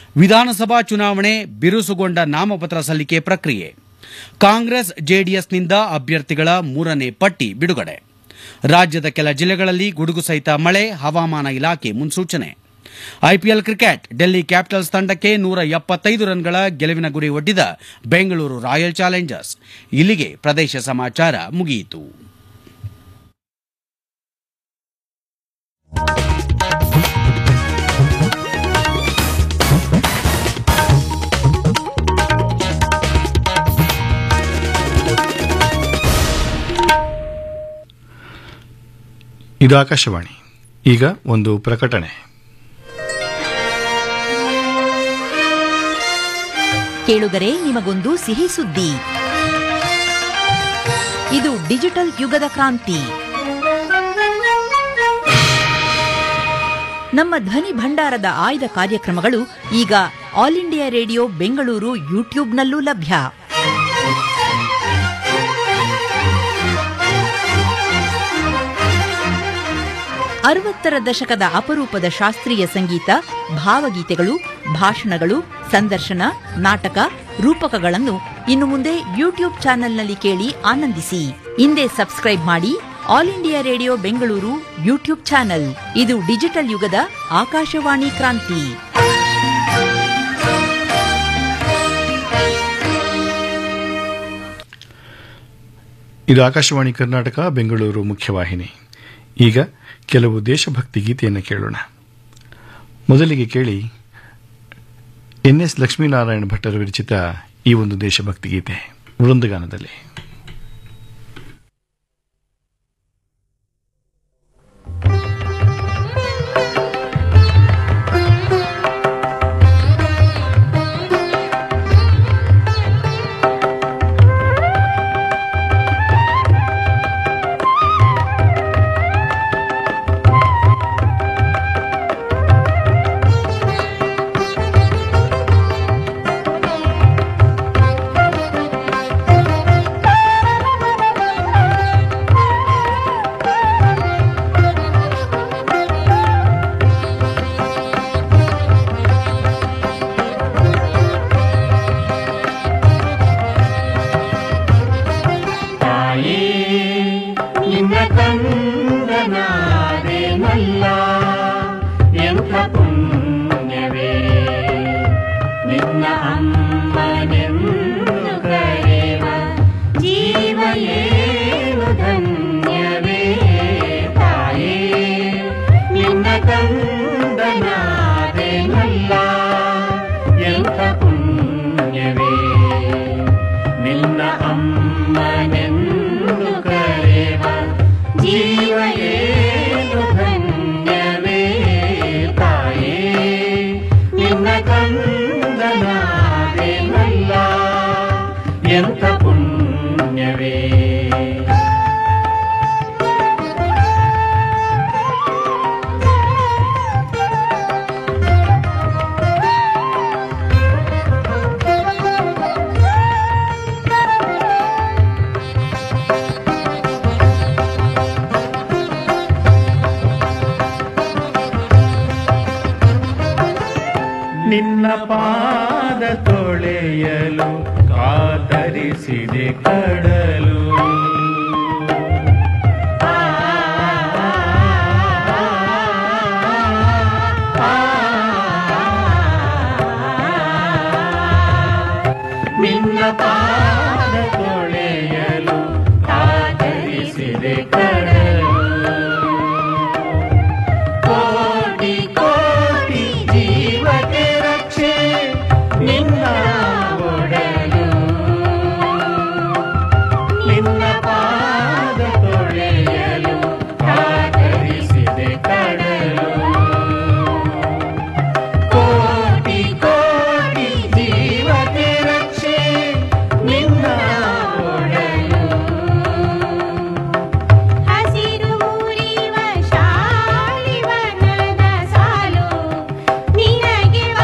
ವಿಧಾನಸಭಾ ಚುನಾವಣೆ ಬಿರುಸುಗೊಂಡ ನಾಮಪತ್ರ ಸಲ್ಲಿಕೆ ಪ್ರಕ್ರಿಯೆ ಕಾಂಗ್ರೆಸ್ ಜೆಡಿಎಸ್ನಿಂದ ಅಭ್ಯರ್ಥಿಗಳ ಮೂರನೇ ಪಟ್ಟಿ ಬಿಡುಗಡೆ ರಾಜ್ಯದ ಕೆಲ ಜಿಲ್ಲೆಗಳಲ್ಲಿ ಗುಡುಗು ಸಹಿತ ಮಳೆ ಹವಾಮಾನ ಇಲಾಖೆ ಮುನ್ಸೂಚನೆ ಐಪಿಎಲ್ ಕ್ರಿಕೆಟ್ ಡೆಲ್ಲಿ ಕ್ಯಾಪಿಟಲ್ಸ್ ತಂಡಕ್ಕೆ ನೂರ ಎಪ್ಪತ್ತೈದು ರನ್ಗಳ ಗೆಲುವಿನ ಗುರಿ ಒಡ್ಡಿದ ಬೆಂಗಳೂರು ರಾಯಲ್ ಚಾಲೆಂಜರ್ಸ್ ಇಲ್ಲಿಗೆ ಪ್ರದೇಶ ಸಮಾಚಾರ ಮುಗಿಯಿತು ಇದು ಆಕಾಶವಾಣಿ ಈಗ ಒಂದು ಪ್ರಕಟಣೆ ಕೇಳುಗರೆ ನಿಮಗೊಂದು ಸಿಹಿ ಸುದ್ದಿ ಇದು ಡಿಜಿಟಲ್ ಯುಗದ ಕ್ರಾಂತಿ ನಮ್ಮ ಧ್ವನಿ ಭಂಡಾರದ ಆಯ್ದ ಕಾರ್ಯಕ್ರಮಗಳು ಈಗ ಆಲ್ ಇಂಡಿಯಾ ರೇಡಿಯೋ ಬೆಂಗಳೂರು ಯೂಟ್ಯೂಬ್ನಲ್ಲೂ ಲಭ್ಯ ಅರವತ್ತರ ದಶಕದ ಅಪರೂಪದ ಶಾಸ್ತ್ರೀಯ ಸಂಗೀತ ಭಾವಗೀತೆಗಳು ಭಾಷಣಗಳು ಸಂದರ್ಶನ ನಾಟಕ ರೂಪಕಗಳನ್ನು ಇನ್ನು ಮುಂದೆ ಯೂಟ್ಯೂಬ್ ಚಾನೆಲ್ನಲ್ಲಿ ಕೇಳಿ ಆನಂದಿಸಿ ಹಿಂದೆ ಸಬ್ಸ್ಕ್ರೈಬ್ ಮಾಡಿ all India radio Bengaluru YouTube channel ಇದು ಡಿಜಿಟಲ್ ಯುಗದ ಆಕಾಶವಾಣಿ ಕ್ರಾಂತಿ ಇದು ಆಕಾಶವಾಣಿ ಕರ್ನಾಟಕ ಬೆಂಗಳೂರು ಮುಖ್ಯವಾಹಿನಿ ಈಗ ಕೆಲವು ದೇಶಭಕ್ತಿ ಗೀತೆಯನ್ನು ಕೇಳೋಣ ಮೊದಲಿಗೆ ಕೇಳಿ ಎನ್ ಎಸ್ ಲಕ್ಷ್ಮೀನಾರಾಯಣ ಭಟ್ಟರ ವಿರಚಿತ ಈ ಒಂದು ದೇಶಭಕ್ತಿ ಗೀತೆ ವೃಂದಗಾನದಲ್ಲಿ ತಾಯೇ ನಿನ್ನ ಕಂದನಾದೆ ಮಲ್ಲ ಎಂಥ ಪುಣ್ಯವೇ ನಿನ್ನ ಅಮ್ಮನೆಂದು ಕರೆವ ಜೀವ ಏನು ಧನ್ಯವೇ ತಾಯೇ ನಿನ್ನ ಕಂದನಾದೆ ಮಲ್ಲ ಎಂಥ ಪುಣ್ಯವೇ ನಿನ್ನ ಅಮ್ಮನೆಂದು ಕರೆವ ಜೀವ ಏನು ಧನ್ಯವೇ ತಾಯೇ ನಿನ್ನ ಕಂದನಾದೆ ಮಲ್ಲ ಎಂಥ ಪುಣ್ಯವೇ ನಿನ್ನ ಪಾದ ತೊಳೆಯಲು ಕಾತರಿಸಿದೆ ಕಡಲು ನಿನ್ನ ಪಾದ ತೊಳೆಯಲು ಕಾತರಿಸಿದೆ ಕಡಲು ಕೋಟಿ ಕೋಟಿ ಜೀವಕ್ಕೆ ರಕ್ಷೆ ನಿನ್ನ ಒಡಲು ನಿನ್ನ ಪಾದ ತೊಳೆಯಲು ಕಾತರಿಸಿದೆ ಕಡಲು ಕೋಟಿ ಕೋಟಿ ಜೀವಕ್ಕೆ ರಕ್ಷೆ ನಿನ್ನ ಒಡಲು ಹಸಿರು ಊರಿವ ಶಾಲಿವನದ ಸಾಲು ನಿನಗೆ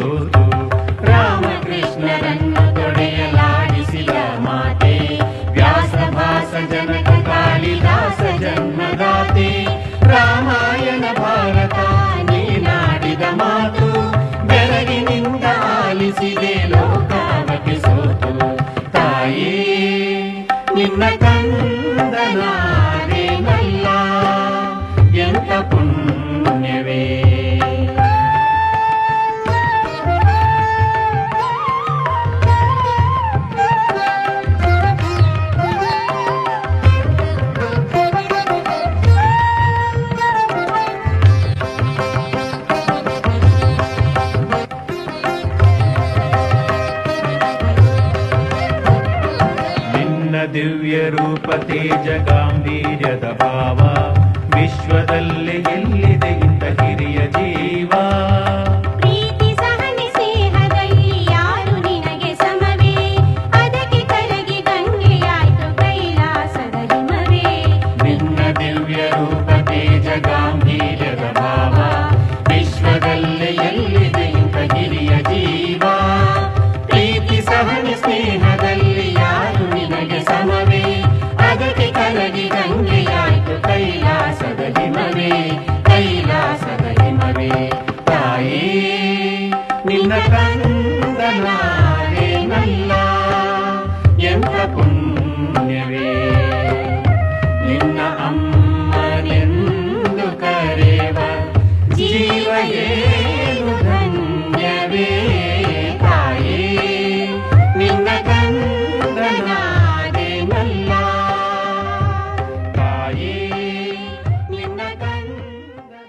ಸೋತು ರಾಮಕೃಷ್ಣರನ್ನು ತೊಡೆಯಲಾಡಿಸಿದ ಮಾತೆ ವ್ಯಾಸ ಭಾಸ ಜನಕ ಕಾಳಿದಾಸ ಜನ್ಮದಾತೆ ರಾಮಾಯಣ ಭಾರತ ನೀನಾಡಿದ ಮಾತು ಬೆರಗಿನಿಂದ ಆಲಿಸಿದೆ ಲೋಕಾವಕ್ಕೆ ಸೋತು ತಾಯೇ ನಿನ್ನ ಕಂದನಾದೇನಲ್ಲ ಎಂತ ಪುಣ್ಯವೇ ನಿನ್ನ ದಿವ್ಯ ರೂಪ ತೇಜ ಗಾಂಭೀರ್ಯದ ಭಾವ ವಿಶ್ವದಲ್ಲಿ ಎಲ್ಲಿದೆ ಇಂಥ ಹಿರಿಯ ಜೀವ ಪ್ರೀತಿ ಸಹನೆ ಸ್ನೇಹದಲ್ಲಿ ಯಾರು ನಿನಗೆ ಸಮವೇ ಅದಕ್ಕೆ ಕರಗಿ ಗಂಗೆಯಾಯ್ತು ಕೈಲಾಸದ ಹಿಮವೇ ನಿನ್ನ ದಿವ್ಯ ರೂಪ ತೇಜ ಗಾಂಭೀರ್ಯದ ಭಾವ ವಿಶ್ವದಲ್ಲಿ ಎಲ್ಲಿದೆ ಇಂಥ ಹಿರಿಯ ಜೀವ ಪ್ರೀತಿ ಸಹನೆ ಸ್ನೇಹದಲ್ಲಿ ಯಾರು ನಿನಗೆ ಸಮವೇ ಅದಕ್ಕೆ ಕರಗಿ ಗಂಗೆಯಾಯ್ತು ಕೈಲಾಸದ ಹಿಮವೇ ಕೈಲಾಸದ ಹಿಮವೇ ತಾಯೇ ನಿನ್ನ ಕಂದನಾರೇನಲ್ಲ ಎಂತ ಪುಣ್ಯವೇ ನಿನ್ನ ಅಮ್ಮನೆಂದು ಕರೆವ ಜೀವ ಏನು ಧನ್ಯವೇ ತಾಯೇ ನಿನ್ನ ಕಂದನಾದೇನಲ್ಲ ತಾಯೇ ನಿನ್ನ ಕಂದನ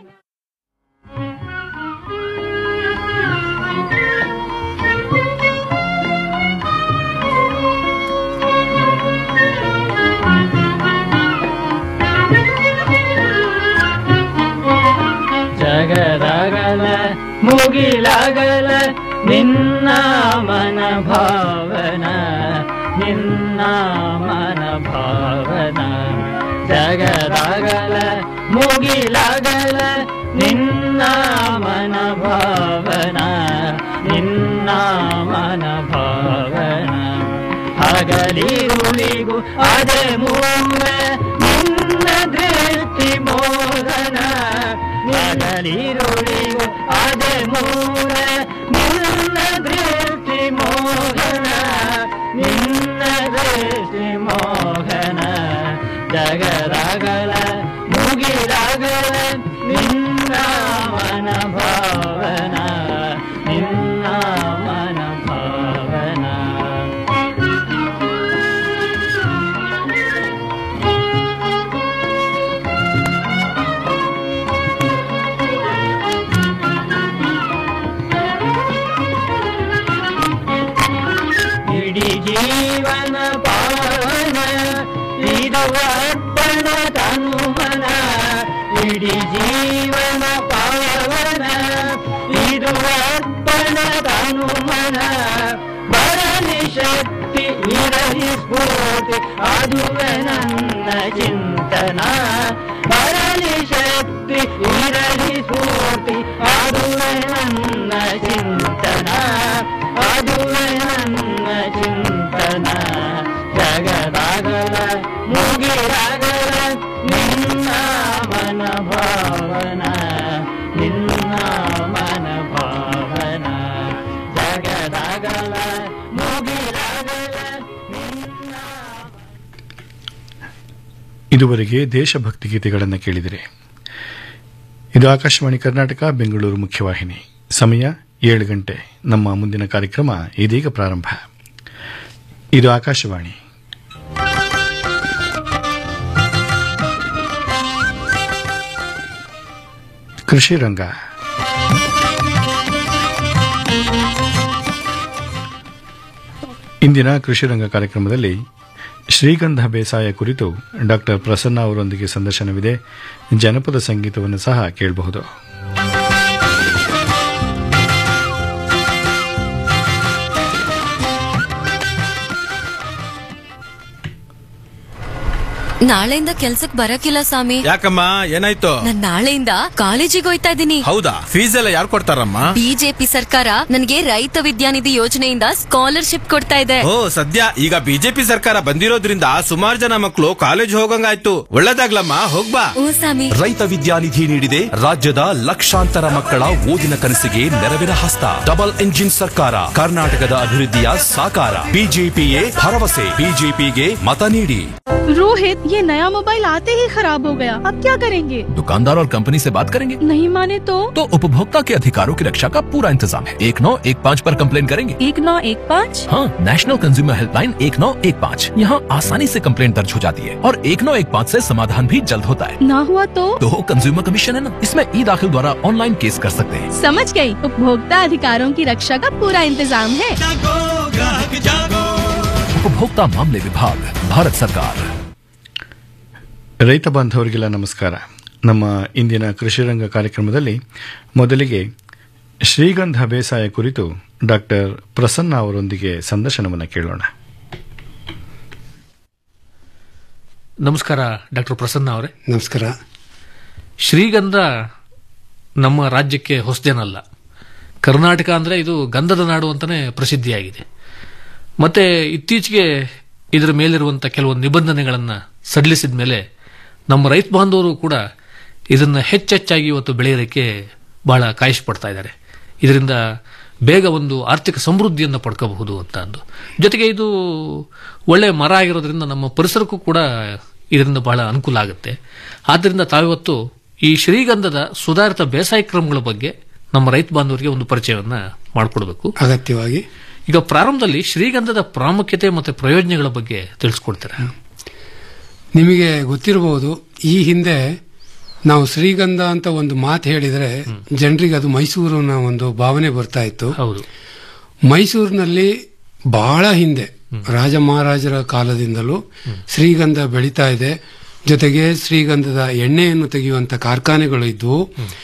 ಜಗದಗಲ ಮುಗಿಲಗಲ ನಿನ್ನ ಮನ ಭಾವನ ನಿನ್ನ ಮನ ಭಾವನ ಜಗದಗಲ ಮುಗಿಲಗಲ ನಿನ್ನ ಮನ ಭಾವನ ನಿನ್ನ ಮನ ಭಾವನ ಹಗಲಿರುಳಿಗೂ ಅದೇ ಮೂಲ ನಿನ್ನ ದೃಷ್ಟಿ ಮೋದನ ಹಗಲಿರುಳಿಗೂ ಅದೇ ಮೂಲ ನಿನ್ನ ದೃಷ್ಟಿ ಮೋಹನ ನಿನ್ನ ದೃಷ್ಟಿ ಮೋಹನ ಜಗದಗಲ ಮುಗಿದಗಲ ನಿನ್ನ ಮನ ಭಾವನ ನಿನ್ನ ಮನ ಭಾವನ ಇಡೀ ಜೀವನ ಪಾವನ ಇದು ಅರ್ಪಣ ತನುಮನ ಇಡೀ ಜೀವನ ಪಾವನ ಇದು ಅರ್ಪಣ ತನುಮನ ಬರಲಿ ಶಕ್ತಿ ಇರಲಿ ಸ್ಫೂರ್ತಿ ಅದುವೆ ನನ್ನ ಚಿಂತನ ಬರಲಿ ಶಕ್ತಿ ಇರಲಿ ಸ್ಫೂರ್ತಿ ಅದುವೆ ನನ್ನ ಚಿಂತನ ಅದುವೆ ನನ್ನ ಚಿಂತನ ಜಗದಾಗಲ ಮುಗಿರಾಗಲ ನಿನ್ನ ಮನ ಭಾವನ ನಿನ್ನ ಮನ ಭಾವನ ಜಗದಾಗಲ ಮುಗಿರಾಗಲ ನಿನ್ನ ಇದುವರೆಗೆ ದೇಶಭಕ್ತಿ ಗೀತೆಗಳನ್ನು ಕೇಳಿದಿರಿ ಇದು ಆಕಾಶವಾಣಿ ಕರ್ನಾಟಕ ಬೆಂಗಳೂರು ಮುಖ್ಯವಾಹಿನಿ ಸಮಯ ಏಳು ಗಂಟೆ ನಮ್ಮ ಮುಂದಿನ ಕಾರ್ಯಕ್ರಮ ಇದೀಗ ಪ್ರಾರಂಭ ಇದು ಆಕಾಶವಾಣಿ ಕೃಷಿ ರಂಗ ಇಂದಿನ ಕೃಷಿ ರಂಗ ಕಾರ್ಯಕ್ರಮದಲ್ಲಿ ಶ್ರೀಗಂಧ ಬೇಸಾಯ ಕುರಿತು ಡಾಕ್ಟರ್ ಪ್ರಸನ್ನ ಅವರೊಂದಿಗೆ ಸಂದರ್ಶನವಿದೆ ಜನಪದ ಸಂಗೀತವನ್ನು ಸಹ ಕೇಳಬಹುದು ನಾಳೆಯಿಂದ ಕೆಲ್ಸಕ್ ಬರಕಿಲ್ಲ ಸ್ವಾಮಿ ಯಾಕಮ್ಮ ಏನಾಯ್ತು ನಾನ್ ನಾಳೆಯಿಂದ ಕಾಲೇಜಿಗೆ ಹೋಯ್ತಾ ಇದ್ದೀನಿ ಹೌದಾ ಫೀಸ್ ಎಲ್ಲ ಯಾರು ಕೊಡ್ತಾರಮ್ಮ ಬಿಜೆಪಿ ಸರ್ಕಾರ ನನಗೆ ರೈತ ವಿದ್ಯಾನಿಧಿ ಯೋಜನೆಯಿಂದ ಸ್ಕಾಲರ್ಶಿಪ್ ಕೊಡ್ತಾ ಇದೆ ಓ ಸದ್ಯ ಈಗ ಬಿಜೆಪಿ ಸರ್ಕಾರ ಬಂದಿರೋದ್ರಿಂದ ಸುಮಾರು ಜನ ಮಕ್ಕಳು ಕಾಲೇಜ್ ಹೋಗಂಗಾಯ್ತು ಒಳ್ಳೇದಾಗ್ಲಮ್ಮ ಹೋಗ್ಬಾ ಓ ಸ್ವಾಮಿ ರೈತ ವಿದ್ಯಾನಿಧಿ ನೀಡಿದೆ ರಾಜ್ಯದ ಲಕ್ಷಾಂತರ ಮಕ್ಕಳ ಓದಿನ ಕನಸಿಗೆ ನೆರವಿನ ಹಸ್ತ ಡಬಲ್ ಎಂಜಿನ್ ಸರ್ಕಾರ ಕರ್ನಾಟಕದ ಅಭಿವೃದ್ಧಿಯ ಸಾಕಾರ ಬಿಜೆಪಿಯೇ ಭರವಸೆ ಬಿಜೆಪಿಗೆ ಮತ ನೀಡಿ रोहित ये नया मोबाइल आते ही खराब हो गया अब क्या करेंगे दुकानदार और कंपनी से बात करेंगे नहीं माने तो तो उपभोक्ता के अधिकारों की रक्षा का पूरा इंतजाम है एक नौ एक पाँच पर कंप्लेन करेंगे एक नौ एक पाँच हाँ नेशनल कंज्यूमर हेल्पलाइन एक नौ एक पाँच यहाँ आसानी से कंप्लेन दर्ज हो जाती है और एक नौ एक पाँच ऐसी समाधान भी जल्द होता है ना हुआ तो तो कंज्यूमर कमीशन है ना इसमें ई दाखिल द्वारा ऑनलाइन केस कर सकते हैं समझ गई उपभोक्ता अधिकारों की रक्षा का पूरा इंतजाम है उपभोक्ता मामले विभाग भारत सरकार ರೈತ ಬಾಂಧವರಿಗೆಲ್ಲ ನಮಸ್ಕಾರ ನಮ್ಮ ಇಂದಿನ ಕೃಷಿರಂಗ ಕಾರ್ಯಕ್ರಮದಲ್ಲಿ ಮೊದಲಿಗೆ ಶ್ರೀಗಂಧ ಬೇಸಾಯ ಕುರಿತು ಡಾಕ್ಟರ್ ಪ್ರಸನ್ನ ಅವರೊಂದಿಗೆ ಸಂದರ್ಶನವನ್ನು ಕೇಳೋಣ ನಮಸ್ಕಾರ ಡಾಕ್ಟರ್ ಪ್ರಸನ್ನ ಅವರೇ ನಮಸ್ಕಾರ ಶ್ರೀಗಂಧ ನಮ್ಮ ರಾಜ್ಯಕ್ಕೆ ಹೊಸದೇನಲ್ಲ ಕರ್ನಾಟಕ ಅಂದರೆ ಇದು ಗಂಧದ ನಾಡು ಅಂತಲೇ ಪ್ರಸಿದ್ಧಿಯಾಗಿದೆ ಮತ್ತೆ ಇತ್ತೀಚೆಗೆ ಇದರ ಮೇಲಿರುವಂಥ ಕೆಲವೊಂದು ನಿಬಂಧನೆಗಳನ್ನು ಸಡಿಲಿಸಿದ ಮೇಲೆ ನಮ್ಮ ರೈತ ಬಾಂಧವರು ಕೂಡ ಇದನ್ನು ಹೆಚ್ಚೆಚ್ಚಾಗಿ ಇವತ್ತು ಬೆಳೆಯೋದಕ್ಕೆ ಬಹಳ ಕಾಯಿಸಿ ಪಡ್ತಾ ಇದ್ದಾರೆ ಇದರಿಂದ ಬೇಗ ಒಂದು ಆರ್ಥಿಕ ಸಮೃದ್ಧಿಯನ್ನು ಪಡ್ಕೋಬಹುದು ಅಂತ ಅಂದು ಜೊತೆಗೆ ಇದು ಒಳ್ಳೆಯ ಮರ ಆಗಿರೋದ್ರಿಂದ ನಮ್ಮ ಪರಿಸರಕ್ಕೂ ಕೂಡ ಇದರಿಂದ ಬಹಳ ಅನುಕೂಲ ಆಗುತ್ತೆ ಆದ್ದರಿಂದ ತಾವಿವತ್ತು ಈ ಶ್ರೀಗಂಧದ ಸುಧಾರಿತ ಬೇಸಾಯ ಕ್ರಮಗಳ ಬಗ್ಗೆ ನಮ್ಮ ರೈತ ಬಾಂಧವರಿಗೆ ಒಂದು ಪರಿಚಯವನ್ನ ಮಾಡಿಕೊಡ್ಬೇಕು ಅಗತ್ಯವಾಗಿ ಈಗ ಪ್ರಾರಂಭದಲ್ಲಿ ಶ್ರೀಗಂಧದ ಪ್ರಾಮುಖ್ಯತೆ ಮತ್ತು ಪ್ರಯೋಜನಗಳ ಬಗ್ಗೆ ತಿಳಿಸ್ಕೊಡ್ತಾರೆ ನಿಮಗೆ ಗೊತ್ತಿರಬಹುದು ಈ ಹಿಂದೆ ನಾವು ಶ್ರೀಗಂಧ ಅಂತ ಒಂದು ಮಾತು ಹೇಳಿದರೆ ಜನರಿಗೆ ಅದು ಮೈಸೂರಿನ ಒಂದು ಭಾವನೆ ಬರ್ತಾ ಇತ್ತು ಹೌದು ಮೈಸೂರಿನಲ್ಲಿ ಬಹಳ ಹಿಂದೆ ರಾಜ ಮಹಾರಾಜರ ಕಾಲದಿಂದಲೂ ಶ್ರೀಗಂಧ ಬೆಳೀತಾ ಇದೆ ಜೊತೆಗೆ ಶ್ರೀಗಂಧದ ಎಣ್ಣೆಯನ್ನು ತೆಗೆಯುವಂತ ಕಾರ್ಖಾನೆಗಳು ಇದ್ವು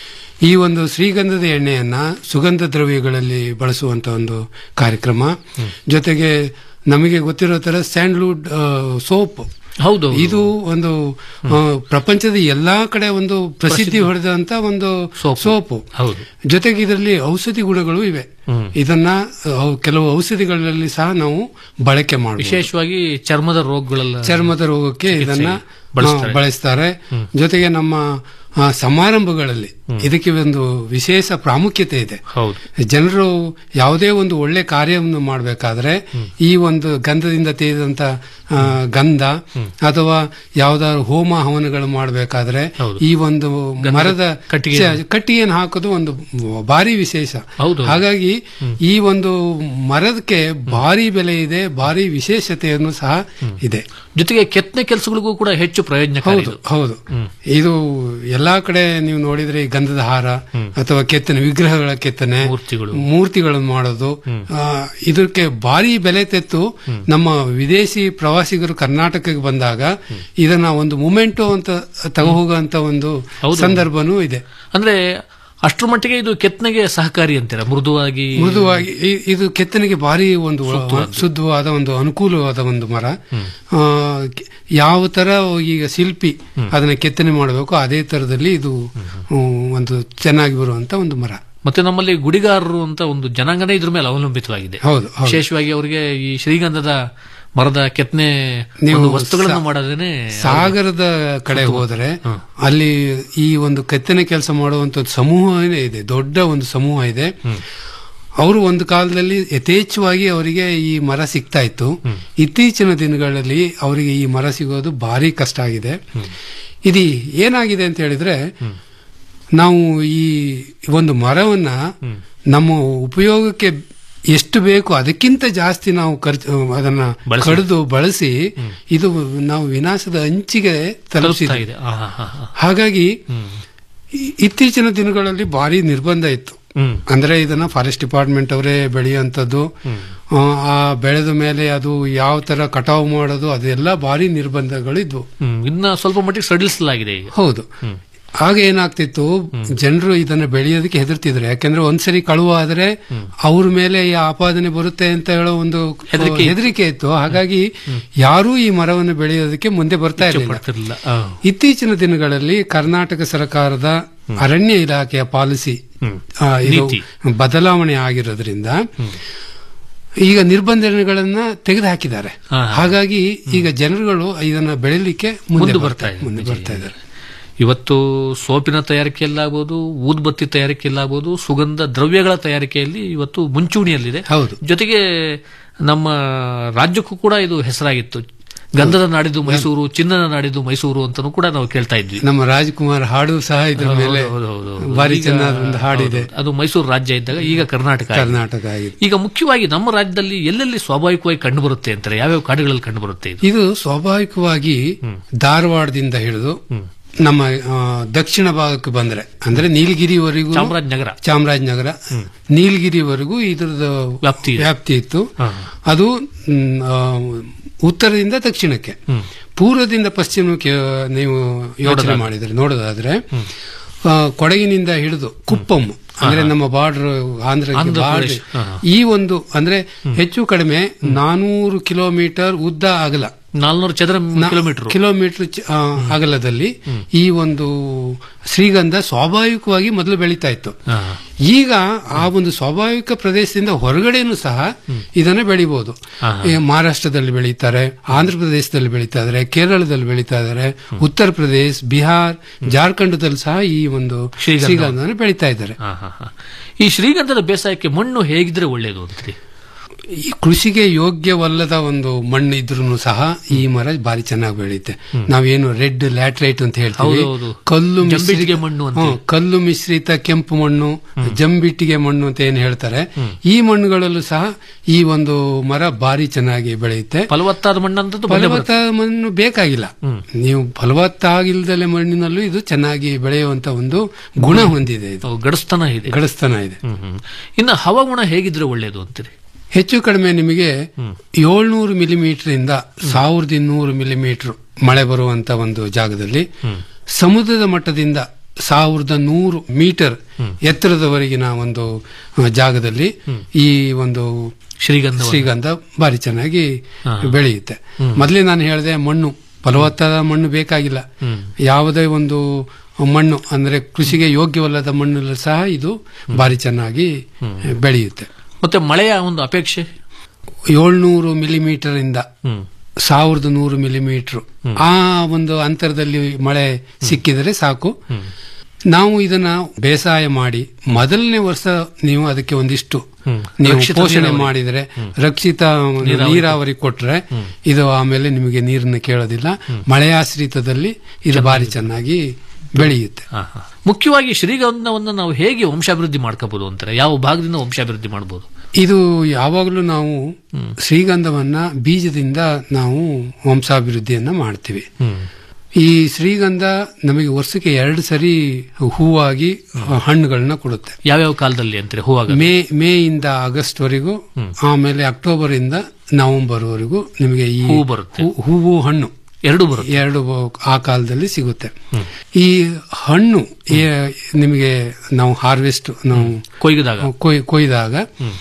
ಈ ಒಂದು ಶ್ರೀಗಂಧದ ಎಣ್ಣೆಯನ್ನ ಸುಗಂಧ ದ್ರವ್ಯಗಳಲ್ಲಿ ಬಳಸುವಂತ ಒಂದು ಕಾರ್ಯಕ್ರಮ ಜೊತೆಗೆ ನಮಗೆ ಗೊತ್ತಿರೋ ತರ ಸ್ಯಾಂಡ್ಲ್ವುಡ್ ಸೋಪ್ ಹೌದು ಇದು ಒಂದು ಆ, ಪ್ರಪಂಚದ ಎಲ್ಲಾ ಕಡೆ ಒಂದು ಪ್ರಸಿದ್ಧಿ ಹೊಡೆದಂತ ಒಂದು ಸೋಪು ಹೌದು ಜೊತೆಗೆ ಇದರಲ್ಲಿ ಔಷಧಿ ಗುಣಗಳು ಇವೆ ಹ್ಮ್. ಇದನ್ನ ಅವು ಕೆಲವು ಔಷಧಿಗಳಲ್ಲಿ ಸಹ ನಾವು ಬಳಕೆ ಮಾಡಬಹುದು ವಿಶೇಷವಾಗಿ ಚರ್ಮದ ರೋಗಗಳೆಲ್ಲ ಚರ್ಮದ ರೋಗಕ್ಕೆ ಇದನ್ನ ಬಳಸ್ತಾರೆ. ಆ, ಬಳಸ್ತಾರೆ ಜೊತೆಗೆ ನಮ್ಮ ಆ, ಸಮಾರಂಭಗಳಲ್ಲಿ ಇದಕ್ಕೆ ಒಂದು ವಿಶೇಷ ಪ್ರಾಮುಖ್ಯತೆ ಇದೆ ಹೌದು ಜನರು ಯಾವುದೇ ಒಂದು ಒಳ್ಳೆ ಕಾರ್ಯವನ್ನು ಮಾಡಬೇಕಾದ್ರೆ ಈ ಒಂದು ಗಂಧದಿಂದ ತೆಗೆದಂತ ಆ, ಗಂಧ ಅಥವಾ ಯಾವ್ದಾದ್ರು ಹೋಮ ಹವನಗಳು ಮಾಡಬೇಕಾದ್ರೆ ಈ ಒಂದು ಮರದ ಕಟ್ಟಿಗೆ. ಚ- ಕಟ್ಟಿಗೆಯನ್ನು ಹಾಕೋದು ಒಂದು ಭಾರಿ ವಿಶೇಷ ಹೌದು. ಹಾಗಾಗಿ ಈ ಒಂದು ಮರದಕ್ಕೆ ಭಾರಿ ಬೆಲೆ ಇದೆ ಭಾರಿ ವಿಶೇಷತೆಯನ್ನು ಸಹ ಇದೆ ಜೊತೆಗೆ ಕೆತ್ತನೆ ಕೆಲಸಗಳಿಗೂ ಕೂಡ ಹೆಚ್ಚು ಪ್ರಯೋಜನಕಾರಿ ಹೌದು ಇದು. ಹೌದು ಇದು ಎಲ್ಲಾ ಕಡೆ ನೀವು ನೋಡಿದ್ರೆ ಈ ಗಂಧದ ಹಾರ ಅಥವಾ ಕೆತ್ತನೆ ವಿಗ್ರಹಗಳ ಕೆತ್ತನೆ ಮೂರ್ತಿಗಳು. ಮೂರ್ತಿಗಳನ್ನು ಮಾಡೋದು ಆ, ಇದಕ್ಕೆ ಭಾರಿ ಬೆಲೆ ತೆತ್ತು ನಮ್ಮ ವಿದೇಶಿ ಪ್ರವಾಸಿಗರು ಕರ್ನಾಟಕಕ್ಕೆ ಬಂದಾಗ ಇದನ್ನ ಒಂದು ಮೂಮೆಂಟು ಅಂತ ತಗೋಗುವಂತ ಒಂದು ಹೌದು. ಸಂದರ್ಭನೂ ಇದೆ ಅಂದ್ರೆ ಅಷ್ಟರ ಮಟ್ಟಿಗೆ ಇದು ಕೆತ್ತನೆಗೆ ಸಹಕಾರಿ ಅಂತೀರ ಮೃದುವಾಗಿ ಮೃದುವಾಗಿ ಇ- ಇದು ಕೆತ್ತನೆಗೆ ಭಾರಿ ಒಂದು ಶುದ್ಧವಾದ ಒಂದು ಅನುಕೂಲವಾದ ಒಂದು ಮರ ಆ, ಕೆ- ಯಾವ ತರ ಈಗ ಶಿಲ್ಪಿ ಅದನ್ನ ಕೆತ್ತನೆ ಮಾಡಬೇಕು ಅದೇ ತರದಲ್ಲಿ ಇದು ಹ್ಮ್, ಒಂದು ಚೆನ್ನಾಗಿ ಬರುವಂತ ಒಂದು ಮರ ಮತ್ತೆ ನಮ್ಮಲ್ಲಿ ಗುಡಿಗಾರರು ಅಂತ ಒಂದು ಜನಾಂಗನೇ ಇದ್ರ ಮೇಲೆ ಅವಲಂಬಿತವಾಗಿದೆ ಹೌದು, ಹೌದು. ವಿಶೇಷವಾಗಿ ಅವರಿಗೆ ಈ ಶ್ರೀಗಂಧದ ಮರದ ಕೆತ್ತನೆ ನೀವು ಒಂದು ವಸ್ತುಗಳನ್ನು ಸಾ- ಮಾಡೋದೇನೆ ಸಾಗರದ ಕಡೆ ಹೋದರೆ ಅಲ್ಲಿ ಈ ಒಂದು ಕೆತ್ತನೆ ಕೆಲಸ ಮಾಡುವಂತ ಸಮೂಹನೇ ಇದೆ ದೊಡ್ಡ ಒಂದು ಸಮೂಹ ಇದೆ ಅವರು ಒಂದು ಕಾಲದಲ್ಲಿ ಯಥೇಚ್ಛವಾಗಿ ಅವರಿಗೆ ಈ ಮರ ಸಿಗ್ತಾ ಇತ್ತು ಇತ್ತೀಚಿನ ದಿನಗಳಲ್ಲಿ ಅವರಿಗೆ ಈ ಮರ ಸಿಗೋದು ಭಾರಿ ಕಷ್ಟ ಆಗಿದೆ ಇದು ಏನಾಗಿದೆ ಅಂತ ಹೇಳಿದ್ರೆ ನಾವು ಈ ಒಂದು ಮರವನ್ನ ನಮ್ಮ ಉಪಯೋಗಕ್ಕೆ ಎಷ್ಟು ಬೇಕು ಅದಕ್ಕಿಂತ ಜಾಸ್ತಿ ನಾವು ಖರ್ಚು ಅದನ್ನ ಬಳಸಿ. ಕಡಿದು ಬಳಸಿ ಇದು ನಾವು ವಿನಾಶದ ಅಂಚಿಗೆ ತಲುಪ್ತಾ ತಲುಪಿಸಿದೆ ಇದೆ ಆ, ಹಾ, ಹಾ, ಹಾ. ಹಾಗಾಗಿ ಈ- ಇತ್ತೀಚಿನ ದಿನಗಳಲ್ಲಿ ಭಾರಿ ನಿರ್ಬಂಧ ಇತ್ತು ಹ್ಮ್. ಅಂದ್ರೆ ಇದನ್ನ ಫಾರೆಸ್ಟ್ ಡಿಪಾರ್ಟ್ಮೆಂಟ್ ಅವರೇ ಬೆಳೆಯುವಂಥದ್ದು ಆ, ಆ ಬೆಳೆದ ಮೇಲೆ ಅದು ಯಾವ ತರ ಕಟಾವು ಮಾಡೋದು ಅದೆಲ್ಲ ಭಾರಿ ನಿರ್ಬಂಧಗಳು ಇದ್ವು ಹ್ಮ್ ಇದನ್ನ ಸ್ವಲ್ಪ ಮಟ್ಟಿಗೆ ಸಡಿಲಿಸಲಾಗಿದೆ ಈಗ ಹೌದು ಆಗ ಏನಾಗ್ತಿತ್ತು ಜನರು ಇದನ್ನ ಬೆಳೆಯೋದಕ್ಕೆ ಹೆದರ್ತಿದ್ರು ಯಾಕಂದ್ರೆ ಒಂದ್ಸರಿ ಕಳುವು ಆದ್ರೆ ಅವ್ರ ಮೇಲೆ ಈ ಆಪಾದನೆ ಬರುತ್ತೆ ಅಂತ ಹೇಳೋ ಒಂದು ಹೆದರಿಕೆ ಹೆದರಿಕೆ ಇತ್ತು ಹಾಗಾಗಿ ಯಾರೂ ಈ ಮರವನ್ನು ಬೆಳೆಯೋದಕ್ಕೆ ಮುಂದೆ ಬರ್ತಾ ಇರಲಿಲ್ಲ ಪಡ್ತಿರ್ಲಿಲ್ಲ ಆ. ಇತ್ತೀಚಿನ ದಿನಗಳಲ್ಲಿ ಕರ್ನಾಟಕ ಸರ್ಕಾರದ ಅರಣ್ಯ ಇಲಾಖೆಯ ಪಾಲಿಸಿ ಆ, ಇದು ನೀತಿ. ಬದಲಾವಣೆ ಆಗಿರೋದ್ರಿಂದ ಈಗ ನಿರ್ಬಂಧಗಳನ್ನ ತೆಗೆದು ಹಾಕಿದ್ದಾರೆ ಹಾ, ಹಾ. ಹಾಗಾಗಿ ಈಗ ಜನರುಗಳು ಇದನ್ನ ಬೆಳಿಲಿಕ್ಕೆ ಮುಂದೆ ಮುಂದೆ ಬರ್ತಾ ಬರ್ತಾ ಇದೆ. ಮುಂದೆ ಬರ್ತಾ ಇದ್ದಾರೆ ಇವತ್ತು ಸೋಪಿನ ತಯಾರಿಕೆಯಲ್ಲಾಗಬಹುದು ಊದ್ಬತ್ತಿ ತಯಾರಿಕೆಯಲ್ಲಾಗಬಹುದು ಸುಗಂಧ ದ್ರವ್ಯಗಳ ತಯಾರಿಕೆಯಲ್ಲಿ ಇವತ್ತು ಮುಂಚೂಣಿಯಲ್ಲಿದೆ ಹೌದು ಜೊತೆಗೆ ನಮ್ಮ ರಾಜ್ಯಕ್ಕೂ ಕೂಡ ಇದು ಹೆಸರಾಗಿತ್ತು ಗಂಧದ ನಾಡಿದ್ದು ಮೈಸೂರು ಚಿನ್ನದ ನಾಡಿದ್ದು ಮೈಸೂರು ಅಂತಾನೂ ಕೂಡ ನಾವು ಕೇಳ್ತಾ ಇದ್ವಿ ನಮ್ಮ ರಾಜ್ಕುಮಾರ್ ಹಾಡು ಸಹ ಇದ್ರ ಮೇಲೆ ಹೌದು, ಹೌದು, ಹೌದು. ಭಾರಿ ಈಗ- ಚೆನ್ನಾದ ಒಂದು ಹಾಡಿದೆ ಹೌದು. ಅದು ಮೈಸೂರು ರಾಜ್ಯ ಇದ್ದಾಗ ಈಗ ಕರ್ನಾಟಕ ಆಗಿದೆ. ಕರ್ನಾಟಕ ಆಗಿದೆ ಈಗ ಮುಖ್ಯವಾಗಿ ನಮ್ಮ ರಾಜ್ಯದಲ್ಲಿ ಎಲ್ಲೆಲ್ಲಿ ಸ್ವಾಭಾವಿಕವಾಗಿ ಕಂಡು ಬರುತ್ತೆ ಅಂತಾರೆ ಯಾವ್ಯಾವ ಕಾಡುಗಳಲ್ಲಿ ಕಂಡು ಬರುತ್ತೆ ಇದು ಇದು ಸ್ವಾಭಾವಿಕವಾಗಿ ಧಾರವಾಡದಿಂದ ಹಿಡಿದು ನಮ್ಮ ಆ, ದಕ್ಷಿಣ ಭಾಗಕ್ಕೆ ಬಂದ್ರೆ ಅಂದ್ರೆ ನೀಲಗಿರಿವರೆಗೂ ಚಾಮರಾಜನಗರ ಚಾಮರಾಜನಗರ ನೀಲಗಿರಿವರೆಗೂ ಇದ್ರದ್ದು ವ್ಯಾಪ್ತಿ ಇದೆ. ವ್ಯಾಪ್ತಿ ಇತ್ತು ಅದು ಮ್, ಆ, ಉತ್ತರದಿಂದ ದಕ್ಷಿಣಕ್ಕೆ ಪೂರ್ವದಿಂದ ಪಶ್ಚಿಮಕ್ಕೆ ನೀವು ಯೋಚನೆ ನೋಡೋದಾದ್ರೆ. ಮಾಡಿದ್ರೆ ನೋಡೋದಾದ್ರೆ ಆ, ಕೊಡಗಿನಿಂದ ಹಿಡಿದು ಕುಪ್ಪಂ ಅಂದ್ರೆ ನಮ್ಮ ಬಾರ್ಡರ್ ಆಂಧ್ರಕ್ಕೆ ಆಂಧ್ರ ಬಾರ್ಡರ್ ಪ್ರದೇಶ. ಹಾ, ಹಾ. ಈ ಒಂದು ಅಂದ್ರೆ ಹೆಚ್ಚು ಕಡಿಮೆ ನಾನೂರು ಕಿಲೋಮೀಟರ್ ಉದ್ದ ಅಗಲ ನಾಲ್ನೂರು ಚದರ ನಾ- ಕಿಲೋಮೀಟರ್ ಕಿಲೋಮೀಟರ್ ಚ- ಆ, ಅಗಲದಲ್ಲಿ ಈ ಒಂದು ಶ್ರೀಗಂಧ ಸ್ವಾಭಾವಿಕವಾಗಿ ಮೊದಲು ಬೆಳೀತಾ ಇತ್ತು ಈಗ ಆ ಒಂದು ಸ್ವಾಭಾವಿಕ ಪ್ರದೇಶದಿಂದ ಹೊರಗಡೆನೂ ಸಹ ಇದನ್ನ ಬೆಳಿಬಹುದು ಈ ಮಹಾರಾಷ್ಟ್ರದಲ್ಲಿ ಬೆಳೀತಾರೆ ಆಂಧ್ರ ಪ್ರದೇಶದಲ್ಲಿ ಬೆಳೀತಾ ಇದಾರೆ ಕೇರಳದಲ್ಲಿ ಬೆಳೀತಾ ಇದಾರೆ ಉತ್ತರ ಪ್ರದೇಶ ಬಿಹಾರ್ ಜಾರ್ಖಂಡದಲ್ಲಿ ಸಹ ಈ ಒಂದು ಶ್ರೀಗಂಧ. ಶ್ರೀಗಂಧನ ಬೆಳೀತಾ ಇದ್ದಾರೆ ಹಾ, ಹಾ, ಹಾ. ಈ ಶ್ರೀಗಂಧದ ಬೇಸಾಯಕ್ಕೆ ಮಣ್ಣು ಹೇಗಿದ್ರೆ ಒಳ್ಳೇದು ಅಂತೀರಿ ಈ ಕೃಷಿಗೆ ಯೋಗ್ಯವಲ್ಲದ ಒಂದು ಮಣ್ಣು ಇದ್ರೂ ಸಹ ಈ ಮರ ಬಾರಿ ಚೆನ್ನಾಗಿ ಬೆಳೆಯುತ್ತೆ ನಾವೇನು ರೆಡ್ ಲ್ಯಾಟ್ರೈಟ್ ಅಂತ ಹೇಳ್ತೀವಿ ಹೌದು, ಹೌದು. ಕಲ್ಲು ಜಂಬಿಟ್ಟಿಗೆ ಮಿಶ್ರಿತ ಮಣ್ಣು ಅಂತ ಹ್ಮ್, ಕಲ್ಲು ಮಿಶ್ರಿತ ಕೆಂಪು ಮಣ್ಣು ಜಂಬಿಟ್ಟಿಗೆ ಮಣ್ಣು ಅಂತ ಏನ್ ಹೇಳ್ತಾರೆ ಈ ಮಣ್ಣುಗಳಲ್ಲೂ ಸಹ ಈ ಒಂದು ಮರ ಬಾರಿ ಚೆನ್ನಾಗಿ ಬೆಳೆಯುತ್ತೆ ಫಲವತ್ತಾದ ಮಣ್ಣಂತದ್ದು ಬಂದೇ ಬರುತ್ತೆ. ಫಲವತ್ತಾದ ಮಣ್ಣು ಬೇಕಾಗಿಲ್ಲ ನೀವು ಫಲವತ್ತಾಗಿಲ್ದಲೆ ಮಣ್ಣಿನಲ್ಲೂ ಇದು ಚೆನ್ನಾಗಿ ಬೆಳೆಯುವಂತ ಒಂದು ಗುಣ ಹೊಂದಿದೆ ಇದು ಹೌದು, ಗಡಸ್ತನ ಇದೆ ಗಡಸ್ತನ ಇದೆ ಹ್ಮ್, ಹ್ಮ್. ಇನ್ನು ಹವಾಗುಣ ಹೇಗಿದ್ರೆ ಒಳ್ಳೇದು ಅಂತೀರಿ ಹೆಚ್ಚು ಕಡಿಮೆ ನಿಮಗೆ ಏಳ್ನೂರು ಮಿಲಿಮೀಟರ್ ಇಂದ ಸಾವಿರದ ಇನ್ನೂರು ಮಿಲಿಮೀಟರ್ ಮಳೆ ಬರುವಂತ ಒಂದು ಜಾಗದಲ್ಲಿ ಸಮುದ್ರದ ಮಟ್ಟದಿಂದ ಸಾವಿರದ ನೂರು ಮೀಟರ್ ಎತ್ತರದವರೆಗಿನ ಒಂದು ಆ, ಜಾಗದಲ್ಲಿ ಈ ಒಂದು ಶ್ರೀಗಂಧ ಶ್ರೀಗಂಧ ಬಾರಿ ಚೆನ್ನಾಗಿ ಬೆಳೆಯುತ್ತೆ ಮೊದಲೇ ನಾನು ಹೇಳಿದೆ ಮಣ್ಣು ಫಲವತ್ತಾದ ಮಣ್ಣು ಬೇಕಾಗಿಲ್ಲ ಯಾವುದೇ ಒಂದು ಮಣ್ಣು ಅಂದ್ರೆ ಕೃಷಿಗೆ ಯೋಗ್ಯವಲ್ಲದ ಮಣ್ಣಲ್ಲೂ ಸಹ ಇದು ಬಾರಿ ಚೆನ್ನಾಗಿ ಬೆಳೆಯುತ್ತೆ ಮತ್ತೆ ಮಳೆಯ ಒಂದು ಅಪೇಕ್ಷೆ ಏಳ್ನೂರು ಮಿಲಿಮೀಟರ್ ಇಂದ ಸಾವಿರದ ನೂರು ಮಿಲಿಮೀಟರ್ ಆ ಒಂದು ಅಂತರದಲ್ಲಿ ಮಳೆ ಸಿಕ್ಕಿದರೆ ಸಾಕು ನಾವು ಇದನ್ನ ಬೇಸಾಯ ಮಾಡಿ ಮೊದಲನೇ ವರ್ಷ ನೀವು ಅದಕ್ಕೆ ಒಂದಿಷ್ಟು ನೀವು ರಕ್ಷಿತ ಪೋಷಣೆ ನೀರಾವರಿ. ಮಾಡಿದರೆ ರಕ್ಷಿತ ಒಂದು ನೀರಾವರಿ. ನೀರಾವರಿ ಕೊಟ್ರೆ ಇದು ಆಮೇಲೆ ನಿಮಗೆ ನೀರನ್ನು ಕೇಳೋದಿಲ್ಲ ಮಳೆಯಾಶ್ರಿತದಲ್ಲಿ ಇದು ಬಾರಿ ಚೆನ್ನಾಗಿ ಬೆಳೆಯುತ್ತೆ ಹಾ, ಹಾ. ಮುಖ್ಯವಾಗಿ ಶ್ರೀಗಂಧವನ್ನು ನಾವು ಹೇಗೆ ವಂಶಾಭಿವೃದ್ಧಿ ಮಾಡ್ಕೋಬಹುದು ಅಂತಾರೆ ಯಾವ ಭಾಗದಿಂದ ವಂಶಾಭಿವೃದ್ಧಿ ಮಾಡಬಹುದು ಇದು ಯಾವಾಗಲೂ ನಾವು ಶ್ರೀಗಂಧವನ್ನ ಬೀಜದಿಂದ ನಾವು ವಂಶಾಭಿವೃದ್ಧಿಯನ್ನ ಮಾಡ್ತೀವಿ ಈ ಶ್ರೀಗಂಧ ನಮಗೆ ವರ್ಷಕ್ಕೆ ಎರಡು ಸರಿ ಹೂವಾಗಿ ಹಣ್ಣುಗಳನ್ನ ಕೊಡುತ್ತೆ ಯಾವ್ಯಾವ ಕಾಲದಲ್ಲಿ ಅಂತಾರೆ ಹೂವಾಗ ಮೇ ಮೇ ಇಂದ ಆಗಸ್ಟ್ ವರೆಗೂ ಆಮೇಲೆ ಅಕ್ಟೋಬರ್ ಇಂದ ನವೆಂಬರ್ ವರೆಗೂ ನಿಮಗೆ ಈ ಹೂವು ಬರುತ್ತೆ. ಹೂ- ಹೂವು ಹಣ್ಣು ಎರಡು ಬರುತ್ತೆ ಎರಡು ಆ ಕಾಲದಲ್ಲಿ ಸಿಗುತ್ತೆ ಈ ಹಣ್ಣು ಏ- ನಿಮಗೆ ನಾವು ಹಾರ್ವೆಸ್ಟ್ ನಾವು ಕೊಯ್ಗಿದಾಗ ಕೊಯ್- ಕೊಯ್ದಾಗ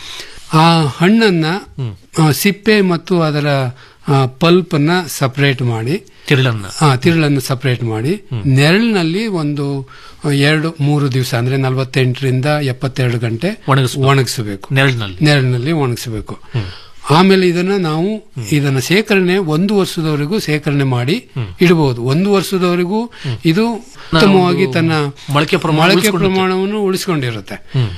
ಆ ಹಣ್ಣನ್ನ ಆ, ಸಿಪ್ಪೆ ಮತ್ತು ಅದರ ಪಲ್ಪ್ ಅನ್ನ ಸಪರೇಟ್ ಮಾಡಿ ತಿರುಳನ್ನ ಆ, ತಿರುಳನ್ನು ಸಪರೇಟ್ ಮಾಡಿ ನೆರಳಿನಲ್ಲಿ ಒಂದು ಆ, ಎರಡು ಮೂರು ದಿವಸ ಅಂದ್ರೆ ನಲವತ್ತೆಂಟರಿಂದ ಎಪ್ಪತ್ತೆರಡು ಗಂಟೆ ಒಣಗಿಸ್ಬೇಕು. ಒಣಗಿಸಬೇಕು ನೆರಳಿನಲ್ಲಿ ನೆರಳಿನಲ್ಲಿ ಒಣಗಿಸಬೇಕು ಆಮೇಲೆ ಇದನ್ನ ನಾವು ಇದನ್ನ ಸೇಕರಣೆ ಒಂದು ವರ್ಷದವರೆಗೂ ಸೇಕರಣೆ ಮಾಡಿ ಇಡಬಹುದು ಒಂದು ವರ್ಷದವರೆಗೂ ಇದು ಉತ್ತಮವಾಗಿ ತನ್ನ ಮೊಳಕೆ ಪ್ರಮಾಣ ಮೊಳಕೆ ಉಳಿಸ್ಕೊಂಡಿರುತ್ತೆ. ಪ್ರಮಾಣವನ್ನು ಉಳಿಸ್ಕೊಂಡಿರುತ್ತೆ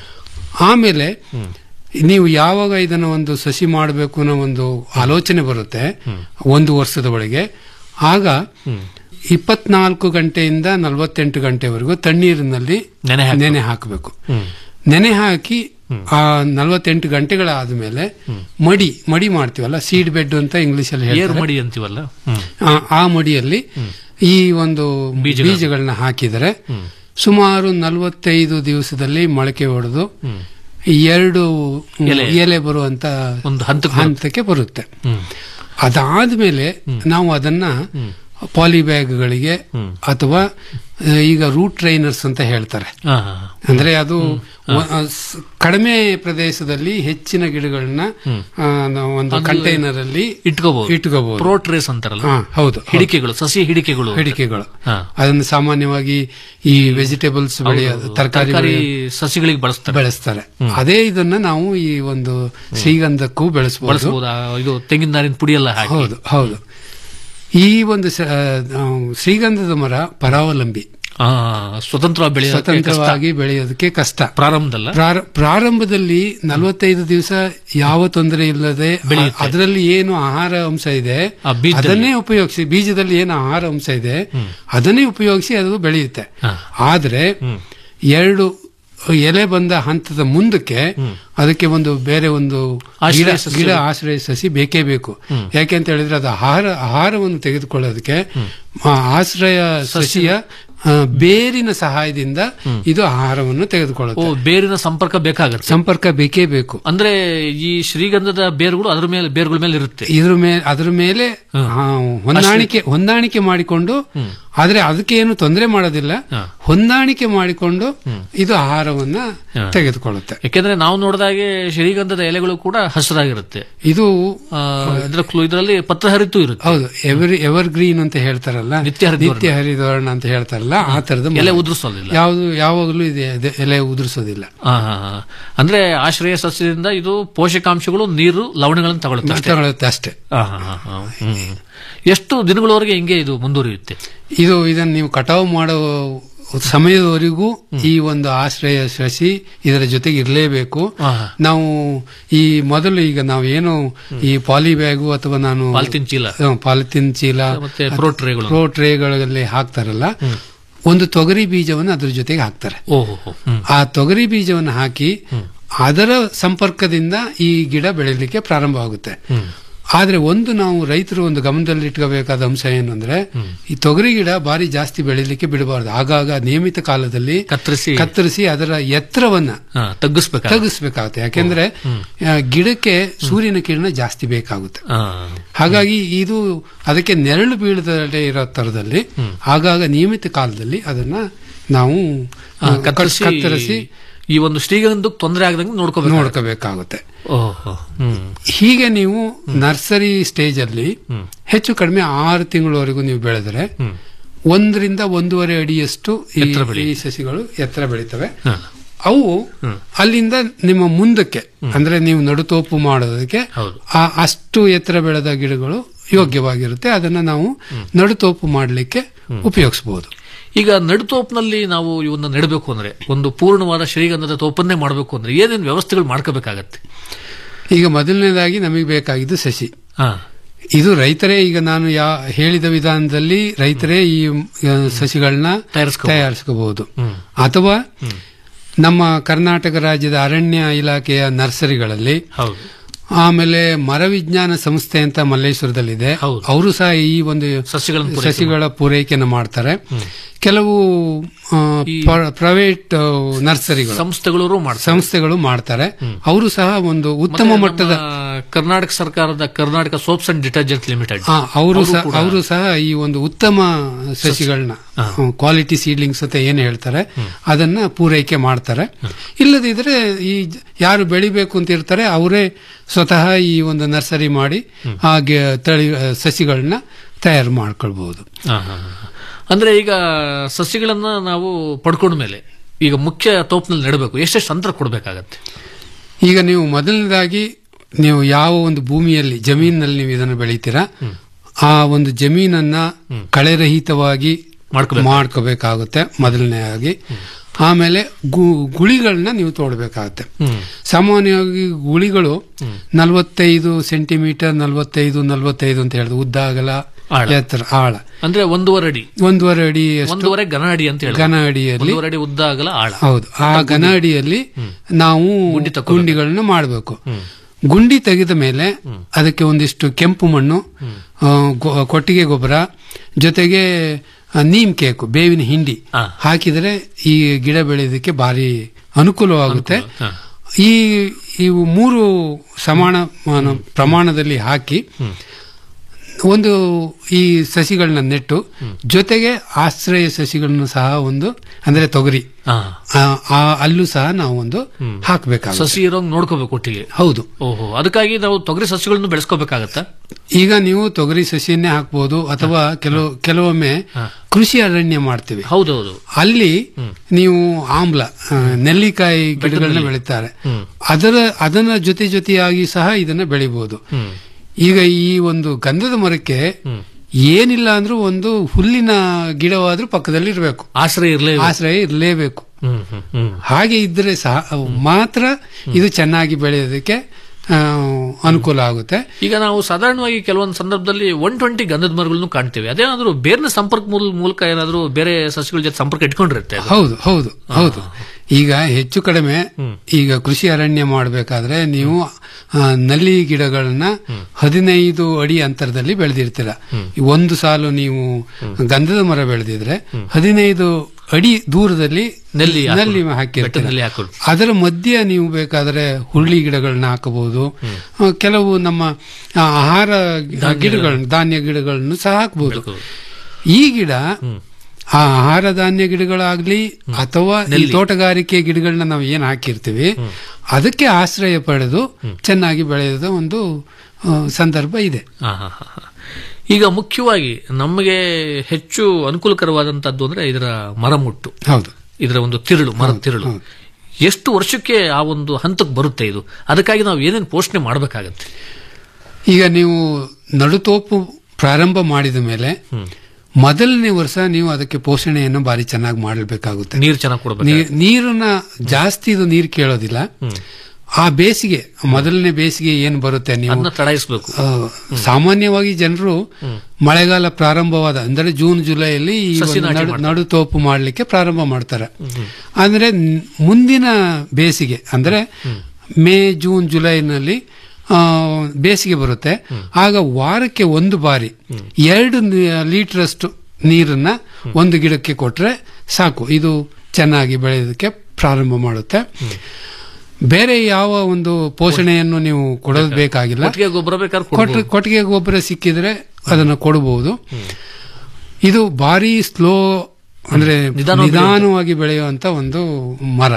ಆಮೇಲೆ ನೀವು ಯಾವಾಗ ಇದನ್ನ ಒಂದು ಸಸಿ ಮಾಡಬೇಕು ಅನ್ನೋ ಒಂದು ಆಲೋಚನೆ ಬರುತ್ತೆ ಒಂದು ವರ್ಷದ ಒಳಗೆ ಆಗ ಇಪ್ಪತ್ನಾಲ್ಕು ಗಂಟೆಯಿಂದ ನಲವತ್ತೆಂಟು ಗಂಟೆವರೆಗೂ ತಣ್ಣೀರಿನಲ್ಲಿ ನೆನೆ ಹಾಕ್ಬೇಕು. ನೆನೆ ಹಾಕಬೇಕು ನೆನೆ ಹಾಕಿ ಆ ನಲವತ್ತೆಂಟು ಗಂಟೆಗಳಾದ್ಮೇಲೆ ಮಡಿ ಮಡಿ ಮಾಡ್ತೀವಲ್ಲ ಸೀಡ್ ಬೆಡ್ ಅಂತ ಇಂಗ್ಲಿಷ್ ಅಲ್ಲಿ ಏರ್ ಹೇಳ್ತಾರೆ ಮಡಿ ಅಂತೀವಲ್ಲ ಹ್ಮ್. ಆ- ಆ ಮಡಿಯಲ್ಲಿ ಈ ಒಂದು ಬೀಜಗಳನ್ನ. ಬೀಜಗಳನ್ನ ಹಾಕಿದರೆ ಸುಮಾರು ನಲವತ್ತೈದು ದಿವಸದಲ್ಲಿ ಮೊಳಕೆ ಹೊಡೆದು ಎರಡು ಮ್, ಎಲೆ. ಎಲೆ ಬರುವಂತ ಒಂದು ಹಂತಕ್ಕೆ ಹಂತಕ್ಕೆ ಬರುತ್ತೆ ಅದಾದ್ಮೇಲೆ ನಾವು ಅದನ್ನ ಪಾಲಿಬ್ಯಾಗ್ಗಳಿಗೆ ಅಥವಾ ಆ, ಈಗ ರೂಟ್ ಟ್ರೈನರ್ಸ್ ಅಂತ ಹೇಳ್ತಾರೆ ಹಾ, ಹಾ, ಹಾ. ಅಂದ್ರೆ ಅದು ವ- ಆ, ಸ್- ಕಡಿಮೆ ಪ್ರದೇಶದಲ್ಲಿ ಹೆಚ್ಚಿನ ಗಿಡಗಳನ್ನ ಆ, ನಾವು ಒಂದು ಅದು ಕಂಟೈನರ್ ಅಲ್ಲಿ ಇಟ್ಕೋಬಹುದು ಇಟ್ಕೋಬಹುದು ಪ್ರೋಟ್ರೇಸ್ ಅಂತಾರಲ್ಲ ಹಾ, ಹೌದು, ಹೌದು. ಹಿಡಿಕೆಗಳು ಸಸಿ ಹಿಡಿಕೆಗಳು ಹಿಡಿಕೆಗಳು ಹಾ. ಅದನ್ನು ಸಾಮಾನ್ಯವಾಗಿ ಈ ವೆಜಿಟೇಬಲ್ಸ್ ಬೆಳೆಯೋದು ತರಕಾರಿ ತರಕಾರಿ ಸಸಿಗಳಿಗೆ ಬಳಸ್ತಾರೆ ಬೆಳೆಸ್ತಾರೆ ಅದೇ ಇದನ್ನ ನಾವು ಈ ಒಂದು ಶ್ರೀಗಂಧಕ್ಕೂ ಬೆಳೆಸಬಹುದು ಬಳಸಬಹುದು ಇದು ತೆಂಗಿನ ನಾರಿನ ಪುಡಿ ಎಲ್ಲ ಹಾಕಿ ಹೌದು ಹೌದು ಈ ಒಂದು ಸ- ಆ, ಶ್ರೀಗಂಧದ ಮರ ಪರಾವಲಂಬಿ ಆ, ಸ್ವತಂತ್ರ ಬೆಳೆಯ ಸ್ವತಂತ್ರವಾಗಿ ಬೆಳೆಯೋದಕ್ಕೆ ಕಷ್ಟ ಪ್ರಾರಂಭದಲ್ಲ ಪ್ರಾರ- ಪ್ರಾರಂಭದಲ್ಲಿ ನಲವತ್ತೈದು ದಿವಸ ಯಾವ ತೊಂದರೆ ಇಲ್ಲದೆ ಬೆಳೆಯುತ್ತೆ. ಅದರಲ್ಲಿ ಏನು ಆಹಾರ ಅಂಶ ಇದೆ ಆ ಬೀಜದಲ್ಲಿ. ಅದನ್ನೇ ಉಪಯೋಗಿಸಿ ಬೀಜದಲ್ಲಿ ಏನು ಆಹಾರ ಅಂಶ ಇದೆ ಅದನ್ನೇ ಉಪಯೋಗಿಸಿ ಅದು ಬೆಳೆಯುತ್ತೆ ಆದ್ರೆ ಎರಡು ಎಲೆ ಬಂದ ಹಂತದ ಮುಂದಕ್ಕೆ ಅದಕ್ಕೆ ಒಂದು ಬೇರೆ ಒಂದು ಆಶ್ರಯ ಗಿಡ ಸಸ್ಯ ಗಿಡ ಬೇಕು. ಆಶ್ರಯ ಸಸಿ ಬೇಕೇ ಬೇಕು ಯಾಕೆ ಅಂತ ಹೇಳಿದ್ರೆ ಅದು ಆಹಾರ ಆಹಾರವನ್ನು ತೆಗೆದುಕೊಳ್ಳೋದಕ್ಕೆ ಆ ಆಶ್ರಯ ಸಸಿಯ ಆ, ಬೇರಿನ ಸಹಾಯದಿಂದ ಇದು ಆಹಾರವನ್ನು ಓ ತೆಗೆದುಕೊಳ್ಳುತ್ತೆ ಬೇರಿನ ಸಂಪರ್ಕ ಬೇಕಾಗತ್ತೆ ಸಂಪರ್ಕ ಬೇಕೇ ಬೇಕು ಅಂದ್ರೆ ಈ ಶ್ರೀಗಂಧದ ಬೇರುಗಳು ಅದ್ರ ಮೇಲೆ ಬೇರುಗಳ ಮೇಲೆ ಇರುತ್ತೆ ಇದ್ರ ಮೇಲೆ ಅದ್ರ ಮೇಲೆ ಆ, ಹೊಂದಾಣಿಕೆ ಹೊಂದಾಣಿಕೆ ಮಾಡಿಕೊಂಡು ಆದ್ರೆ ಅದಕ್ಕೆ ಏನು ತೊಂದರೆ ಮಾಡೋದಿಲ್ಲ ಹೊಂದಾಣಿಕೆ ಮಾಡಿಕೊಂಡು ಇದು ಆಹಾರವನ್ನ ಹಾ. ತೆಗೆದುಕೊಳ್ಳುತ್ತೆ ಯಾಕೆಂದ್ರೆ ನಾವು ನೋಡಿದಾಗೆ ಶ್ರೀಗಂಧದ ಎಲೆಗಳು ಕೂಡ ಹಸಿರಾಗಿರುತ್ತೆ ಇದು ಆ, ಇದ್ರ ಕ್ಲು- ಇದರಲ್ಲಿ ಪತ್ರ ಹರಿತು ಇರುತ್ತೆ ಹೌದು ಎವರ್ ಎವರ್ ಗ್ರೀನ್ ಅಂತ ಹೇಳ್ತಾರಲ್ಲ ನಿತ್ಯ ಹರಿದ್ವರ್ಣ. ನಿತ್ಯ ಹರಿದ್ವರ್ಣ ಅಂತ ಹೇಳ್ತಾರಲ್ಲ ಆ ತರದ ಎಲೆ ಉದುರಿಸೋದಿಲ್ಲ. ಯಾವುದು ಯಾವಾಗಲೂ ಇದೆ ಇದೆ, ಎಲೆ ಉದುರಿಸೋದಿಲ್ಲ ಆ, ಆ, ಆ. ಅಂದ್ರೆ ಆಶ್ರಯ ಸಸ್ಯದಿಂದ ಇದು ಪೋಷಕಾಂಶಗಳು ನೀರು ಲವಣಗಳನ್ನು ತಗೊಳುತ್ತೆ ಅಷ್ಟೇ. ತಗೊಳುತ್ತೆ ಅಷ್ಟೇ ಆ, ಆ, ಆ, ಹ್ಮ್. ಎಷ್ಟು ದಿನಗಳವರೆಗೆ ಹಿಂಗೆ ಇದು ಮುಂದುವರಿಯುತ್ತೆ ಇದು ಇದನ್ನು ನೀವು ಕಟಾವು ಮಾಡೋ ಸಮಯದವರೆಗೂ ಈ ಒಂದು ಆಶ್ರಯ ಸಸಿ ಇದರ ಜೊತೆಗೆ ಇರಲೇಬೇಕು ಆಹಾ. ನಾವು ಈ ಮೊದಲು ಈಗ ನಾವು ಏನು ಈ ಪಾಲಿ ಬ್ಯಾಗು ಅಥವಾ ನಾನು ಪಾಲಿಥೀನ್ ಚೀಲ. ಹ್ಮ್, ಪಾಲಿಥೀನ್ ಚೀಲ ಮತ್ತೆ ಪ್ರೋ ಟ್ರೇಗಳು. ಪ್ರೋ ಟ್ರೇಗಳಲ್ಲಿ ಹಾಕ್ತಾರಲ್ಲ ಒಂದು ತೊಗರಿ ಬೀಜವನ್ನು ಅದ್ರ ಜೊತೆಗೆ ಹಾಕ್ತಾರೆ ಓಹೋ ಹ್ಮ್. ಆ ತೊಗರಿ ಬೀಜವನ್ನು ಹಾಕಿ ಅದರ ಸಂಪರ್ಕದಿಂದ ಈ ಗಿಡ ಬೆಳೀಲಿಕ್ಕೆ ಪ್ರಾರಂಭವಾಗುತ್ತೆ ಆದ್ರೆ ಒಂದು ನಾವು ರೈತರು ಒಂದು ಗಮನದಲ್ಲಿ ಇಟ್ಕೋಬೇಕಾದ ಅಂಶ ಏನು ಅಂದ್ರೆ ಈ ತೊಗರಿ ಗಿಡ ಬಾರಿ ಜಾಸ್ತಿ ಬೆಳೀಲಿಕ್ಕೆ ಬಿಡಬಾರ್ದು ಆಗಾಗ ನಿಯಮಿತ ಕಾಲದಲ್ಲಿ ಕತ್ತರಿಸಿ ಕತ್ತರಿಸಿ ಅದರ ಎತ್ತರವನ್ನ ಹಾ, ತಗ್ಗಿಸ್ಬೇಕಾ ತಗ್ಗಿಸ್ಬೇಕಾಗುತ್ತೆ ಯಾಕೆಂದ್ರೆ ಆ, ಗಿಡಕ್ಕೆ ಸೂರ್ಯನ ಕಿರಣ ಜಾಸ್ತಿ ಬೇಕಾಗುತ್ತೆ ಆ, ಹಾಗಾಗಿ ಇದು ಅದಕ್ಕೆ ನೆರಳು ಬೀಳದಲ್ಲೇ ಇರೋ ತರದಲ್ಲಿ ಆಗಾಗ ನಿಯಮಿತ ಕಾಲದಲ್ಲಿ ಅದನ್ನ ನಾವು ಆ, ಆ, ಕತ್ತರಿಸಿ ಕತ್ತರಿಸಿ ಈ ಒಂದು ಶ್ರೀಗಂಧಕ್ಕೆ ತೊಂದರೆ ಆಗದಂಗೆ ನೋಡ್ಕೋಬೇಕು ನೋಡ್ಕೋಬೇಕಾಗುತ್ತೆ ಓಹೋ ಹ್ಮ್ ಹೀಗೆ ನೀವು ನರ್ಸರಿ ಸ್ಟೇಜ್ ಅಲ್ಲಿ ಹೆಚ್ಚು ಕಡಿಮೆ ಆರು ತಿಂಗಳವರೆಗೂ ನೀವು ಬೆಳೆದರೆ ಒಂದರಿಂದ ಒಂದೂವರೆ ಅಡಿಯಷ್ಟು ಈ ಎತ್ತರ ಬೆಳೆಯುತ್ತೆ. ಈ ಸಸಿಗಳು ಎತ್ತರ ಬೆಳೀತವೆ ಹಾ. ಅವು ಅಲ್ಲಿಂದ ನಿಮ್ಮ ಮುಂದಕ್ಕೆ ಅಂದ್ರೆ ನೀವು ನಡುತೋಪು ಮಾಡೋದಕ್ಕೆ ಹೌದು. ಆ ಅಷ್ಟು ಎತ್ತರ ಬೆಳೆದ ಗಿಡಗಳು ಯೋಗ್ಯವಾಗಿರುತ್ತೆ ಅದನ್ನ ನಾವು ನಡುತೋಪು ಮಾಡಲಿಕ್ಕೆ ಉಪಯೋಗಿಸಬಹುದು ಈಗ ನಡುತೋಪ್ನಲ್ಲಿ ನಾವು ಇವನ್ನ ನೆಡಬೇಕು ಅಂದ್ರೆ ಒಂದು ಪೂರ್ಣವಾದ ಶ್ರೀಗಂಧದ ತೋಪನ್ನೇ ಮಾಡಬೇಕು ಅಂದ್ರೆ ಏನೇನು ವ್ಯವಸ್ಥೆಗಳು ಮಾಡ್ಕೋಬೇಕಾಗತ್ತೆ ಈಗ ಮೊದಲನೇದಾಗಿ ನಮಗೆ ಬೇಕಾಗಿದ್ದು ಸಸಿ ಹಾ ಇದು ರೈತರೇ ಈಗ ನಾನು ಯಾ ಹೇಳಿದ ವಿಧಾನದಲ್ಲಿ ರೈತರೇ ಈ ಆ, ಸಸಿಗಳನ್ನ ತಯಾರಿಸ್ಕೋಬಹುದು. ತಯಾರಿಸ್ಕೋಬಹುದು ಅಥವಾ ನಮ್ಮ ಕರ್ನಾಟಕ ರಾಜ್ಯದ ಅರಣ್ಯ ಇಲಾಖೆಯ ನರ್ಸರಿಗಳಲ್ಲಿ ಹೌದು ಆಮೇಲೆ ಮರ ವಿಜ್ಞಾನ ಸಂಸ್ಥೆ ಅಂತ ಮಲ್ಲೇಶ್ವರದಲ್ಲಿದೆ ಅವರು ಸಹ ಈ ಒಂದು ಸಸ್ಯಗಳನ್ನು ಪೂರೈಕೆ ಸಸಿಗಳ ಪೂರೈಕೆಯನ್ನು ಮಾಡ್ತಾರೆ ಕೆಲವು ಪ್ರೈವೇಟ್ ನರ್ಸರಿಗಳು ಸಂಸ್ಥೆಗಳು ಮಾಡ್ತಾರೆ ಸಂಸ್ಥೆಗಳು ಮಾಡ್ತಾರೆ ಅವರು ಸಹ ಒಂದು ಉತ್ತಮ ಮತ್ತೆ ಮಟ್ಟದ ನಮ್ಮ ಕರ್ನಾಟಕ ಸರ್ಕಾರದ Karnataka soaps and detergent limited ಆ, ಅವರು ಸಹ ಅವರು ಸಹ ಈ ಒಂದು ಉತ್ತಮ ಸಸಿಗಳನ್ನ ಕ್ವಾಲಿಟಿ ಸೀಡ್ಲಿಂಗ್ಸ್ ಅಂತ ಏನು ಹೇಳ್ತಾರೆ ಅದನ್ನ ಪೂರೈಕೆ ಮಾಡ್ತಾರೆ ಇಲ್ಲದಿದ್ರೆ ಈ ಜ- ಯಾರು ಬೆಳಿಬೇಕು ಅಂತ ಇರ್ತಾರೆ ಅವರೇ ಸ್ವತಃ ಈ ಒಂದು ನರ್ಸರಿ ಮಾಡಿ ಹಾಗೆ ತಳಿ ಆ, ಸಸಿಗಳನ್ನ ತಯಾರು ಮಾಡ್ಕೊಳ್ಬಹುದು ಹಾ, ಹಾ, ಹಾ. ಅಂದ್ರೆ ಈಗ ಸಸ್ಯಗಳನ್ನ ನಾವು ಪಡ್ಕೊಂಡ ಮೇಲೆ ಈಗ ಮುಖ್ಯ ತೋಪ್ನಲ್ಲಿ ನೆಡಬೇಕು ಎಷ್ಟೆಷ್ಟು ಅಂತರ ಕೊಡಬೇಕಾಗತ್ತೆ ಈಗ ನೀವು ಮೊದಲನೇದಾಗಿ ನೀವು ಯಾವ ಒಂದು ಭೂಮಿಯಲ್ಲಿ ಜಮೀನಿನಲ್ಲಿ ನೀವು ಇದನ್ನು ಬೆಳಿತೀರಾ ಆ ಒಂದು ಜಮೀನನ್ನ ಕಳೆರಹಿತವಾಗಿ ಮಾಡ್ಕೋಬೇಕಾಗುತ್ತೆ ಮೊದಲನೇದಾಗಿ ಆಮೇಲೆ ಗು- ಗುಳಿಗಳನ್ನ ನೀವು ತೋಡಬೇಕಾಗುತ್ತೆ ಸಾಮಾನ್ಯವಾಗಿ ಗುಳಿಗಳು ನಲವತ್ತೈದು ಸೆಂಟಿಮೀಟರ್ ನಲವತ್ತೈದು ನಲವತ್ತೈದು ಅಂತ ಹೇಳಿದ್ರು ಉದ್ದ ಅಗಲ ಆಳ. ಎತ್ತರ ಆಳ ಅಂದ್ರೆ ಒಂದೂವರೆ ಅಡಿ ಒಂದೂವರೆ ಅಡಿ ಒಂದೂವರೆ ಘನ ಅಡಿ ಅಂತ ಹೇಳಿ ಘನ ಅಡಿಯಲ್ಲಿ ಒಂದೂವರೆ ಅಡಿ ಉದ್ದ ಆಗಲ್ಲ ಆಳ ಹೌದು ಆ ಘನ ಅಡಿಯಲ್ಲಿ ನಾವು ಗುಂಡಿಗಳನ್ನ ಮಾಡಬೇಕು ಗುಂಡಿ ತೆಗೆದ ಮೇಲೆ ಅದಕ್ಕೆ ಒಂದಿಷ್ಟು ಕೆಂಪು ಮಣ್ಣು ಆ, ಗೊ- ಕೊಟ್ಟಿಗೆ ಗೊಬ್ಬರ ಜೊತೆಗೆ ಆ, ನೀಮ್ ಕೇಕು ಬೇವಿನ ಹಿಂಡಿ ಹಾಕಿದರೆ ಈ ಗಿಡ ಬೆಳೆಯೋದಕ್ಕೆ ಭಾರಿ ಅನುಕೂಲವಾಗುತ್ತೆ ಈ ಇವು ಮೂರು ಸಮಾನ ಮಾನ- ಪ್ರಮಾಣದಲ್ಲಿ ಹಾಕಿ ಒಂದು ಈ ಸಸಿಗಳನ್ನ ನೆಟ್ಟು ಜೊತೆಗೆ ಆಶ್ರಯ ಸಸಿಗಳನ್ನು ಸಹ ಒಂದು ಅಂದ್ರೆ ತೊಗರಿ ಆ. ಆ, ಆ ಅಲ್ಲೂ ಸಹ ನಾವು ಒಂದು ಹಾಕಬೇಕಾಗುತ್ತೆ ಸಸಿ ಇರೋಂಗ್ ನೋಡ್ಕೋಬೇಕು ಒಟ್ಟಿಗೆ ಹೌದು ಓಹೋ ಅದಕ್ಕಾಗಿ ನಾವು ತೊಗರಿ ಸಸಿಗಳನ್ನು ಬೆಳೆಸ್ಕೋಬೇಕಾಗತ್ತಾ ಈಗ ನೀವು ತೊಗರಿ ಸಸಿಯನ್ನೇ ಹಾಕ್ಬೋದು ಅಥವಾ ಕೆಲವು ಕೆಲವೊಮ್ಮೆ ಕೃಷಿ ಅರಣ್ಯ ಮಾಡ್ತೀವಿ ಹೌದೌದು ಅಲ್ಲಿ ನೀವು ಆಮ್ಲ ಆ, ನೆಲ್ಲಿಕಾಯಿ ಗಿಡಗಳನ್ನ ಬೆಳೀತಾರೆ ಅದರ ಅದನ್ನ ಜೊತೆ ಜೊತೆಯಾಗಿ ಸಹ ಇದನ್ನ ಬೆಳಿಬಹುದು ಈಗ ಈ ಒಂದು ಗಂಧದ ಮರಕ್ಕೆ ಏನಿಲ್ಲ ಅಂದ್ರೂ ಒಂದು ಹುಲ್ಲಿನ ಗಿಡವಾದ್ರೂ ಪಕ್ಕದಲ್ಲಿ ಇರಬೇಕು ಆಶ್ರಯ ಇರಲೇ ಆಶ್ರಯ ಇರಲೇಬೇಕು ಹ್ಮ್ ಹ್ಮ್ ಹ್ಮ್ ಹಾಗೆ ಇದ್ರೆ ಸಹ ಮಾತ್ರ ಇದು ಚೆನ್ನಾಗಿ ಬೆಳೆಯೋದಕ್ಕೆ ಆ, ಅನುಕೂಲ ಆಗುತ್ತೆ ಈಗ ನಾವು ಸಾಧಾರಣವಾಗಿ ಕೆಲವೊಂದು ಸಂದರ್ಭದಲ್ಲಿ ಒನ್ ಟ್ವೆಂಟಿ ಗಂಧದ ಮರಗಳನ್ನು ಕಾಣ್ತೇವೆ ಅದೇನಾದ್ರೂ ಬೇರೆ ಸಂಪರ್ಕ ಮೂಲ- ಮೂಲಕ ಏನಾದ್ರೂ ಬೇರೆ ಸಸ್ಯಗಳ ಜೊತೆ ಸಂಪರ್ಕ ಇಟ್ಕೊಂಡಿರುತ್ತೆ ಅದು? ಹೌದು ಹೌದು ಹೌದು ಈಗ ಹೆಚ್ಚು ಕಡಿಮೆ ಈಗ ಕೃಷಿ ಅರಣ್ಯ ಮಾಡಬೇಕಾದ್ರೆ ನೀವು ಆ, ನಲ್ಲಿ ಗಿಡಗಳನ್ನ ಹದಿನೈದು ಅಡಿ ಅಂತರದಲ್ಲಿ ಬೆಳೆದಿರ್ತೀರ ಈ ಒಂದು ಸಾಲು ನೀವು ಗಂಧದ ಮರ ಬೆಳೆದಿದ್ರೆ ಹದಿನೈದು ಅಡಿ ದೂರದಲ್ಲಿ ನೆಲ್ಲಿ ಹಾಕೋದು. ನಲ್ಲಿ ಬೆಟ್ಟದ ಹಾಕಿರ್ತೀರ ನೆಲ್ಲಿ ಹಾಕೋದು. ಅದರ ಮಧ್ಯೆ ನೀವು ಬೇಕಾದ್ರೆ ಹುರುಳಿ ಗಿಡಗಳನ್ನ ಹಾಕಬಹುದು ಆ, ಕೆಲವು ನಮ್ಮ ಆ, ಆಹಾರ ಗಿಡಗಳನ್ನ ಧಾನ್ಯ ಗಿಡಗಳನ್ನು ಸಹ ಹಾಕಬಹುದು ಈ ಗಿಡ ಆ ಆಹಾರ ಧಾನ್ಯ ಗಿಡಗಳಾಗ್ಲಿ ಅಥವಾ ಈ ತೋಟಗಾರಿಕೆ ಗಿಡಗಳನ್ನ ನಾವು ಏನ್ ಹಾಕಿರ್ತೀವಿ ಅದಕ್ಕೆ ಆಶ್ರಯ ಪಡೆದು ಚೆನ್ನಾಗಿ ಬೆಳೆಯೋದ ಒಂದು ಆ, ಸಂದರ್ಭ ಇದೆ ಆ, ಹಾ, ಹಾ, ಹಾ. ಈಗ ಮುಖ್ಯವಾಗಿ ನಮಗೆ ಹೆಚ್ಚು ಅನುಕೂಲಕರವಾದಂತದ್ದು ಅಂದ್ರೆ ಇದರ ಮರಮುಟ್ಟು ಹೌದು ಇದರ ಒಂದು ತಿರುಳು ಮರದ ತಿರುಳು ಎಷ್ಟು ವರ್ಷಕ್ಕೆ ಆ ಒಂದು ಹಂತಕ್ಕೆ ಬರುತ್ತೆ ಇದು ಅದಕ್ಕಾಗಿ ನಾವು ಏನೇನು ಪೋಷಣೆ ಮಾಡಬೇಕಾಗತ್ತೆ ಈಗ ನೀವು ನಡುತೋಪು ಪ್ರಾರಂಭ ಮಾಡಿದ ಮೇಲೆ ಮೊದಲನೇ ವರ್ಷ ನೀವು ಅದಕ್ಕೆ ಪೋಷಣೆಯನ್ನು ಬಾರಿ ಚೆನ್ನಾಗಿ ಮಾಡಬೇಕಾಗುತ್ತೆ ನೀರು ಚೆನ್ನಾಗಿ ಕೊಡಬೇಕು ನೀ- ನೀರನ್ನ ಜಾಸ್ತಿ ಇದು ನೀರು ಕೇಳೋದಿಲ್ಲ ಆ ಬೇಸಿಗೆ ಮೊದಲನೇ ಬೇಸಿಗೆ ಏನ್ ಬರುತ್ತೆ ನೀವು ಅದನ್ನ ತಡಾಯಿಸ್ಬೇಕು ಆ, ಸಾಮಾನ್ಯವಾಗಿ ಜನರು ಮಳೆಗಾಲ ಪ್ರಾರಂಭವಾದ ಅಂದ್ರೆ ಜೂನ್ ಜುಲೈಯಲ್ಲಿ ಈ ಸಸಿ ಒಂದು ನಾಟಿ ನಡು- ಮಾಡ್ತಾರೆ. ನಡುತೋಪು ಮಾಡಲಿಕ್ಕೆ ಪ್ರಾರಂಭ ಮಾಡ್ತಾರೆ ಅಂದ್ರೆ ನ್- ಮುಂದಿನ ಬೇಸಿಗೆ ಅಂದ್ರೆ ಮೇ ಜೂನ್ ಜುಲೈನಲ್ಲಿ ಆ, ಬೇಸಿಗೆ ಬರುತ್ತೆ ಆಗ ವಾರಕ್ಕೆ ಒಂದು ಬಾರಿ ಎರಡು ಲೀಟರ್ ಅಷ್ಟು ನೀರನ್ನ ಒಂದು ಗಿಡಕ್ಕೆ ಕೊಟ್ರೆ ಸಾಕು ಇದು ಚೆನ್ನಾಗಿ ಬೆಳೆಯೋದಕ್ಕೆ ಪ್ರಾರಂಭ ಮಾಡುತ್ತೆ ಬೇರೆ ಯಾವ ಒಂದು ಪೋಷಣೆಯನ್ನು ನೀವು ಕೊಡೋದು ಬೇಕಾಗಿಲ್ಲ ಕೊಟ್ಟಿಗೆ ಗೊಬ್ಬರ ಬೇಕಾದ್ರೆ ಕೊಟ್ರೆ- ಕೊಡ್ಬೋದು. ಕೊಟ್ಟಿಗೆ ಗೊಬ್ಬರ ಸಿಕ್ಕಿದ್ರೆ ಅದನ್ನು ಕೊಡಬಹುದು ಇದು ಭಾರಿ ಸ್ಲೋ ಅಂದ್ರೆ ನಿಧಾನವಾಗಿ ನಿಧಾನವಾಗಿ ಬೆಳೆಯುವಂತ ಒಂದು ಮರ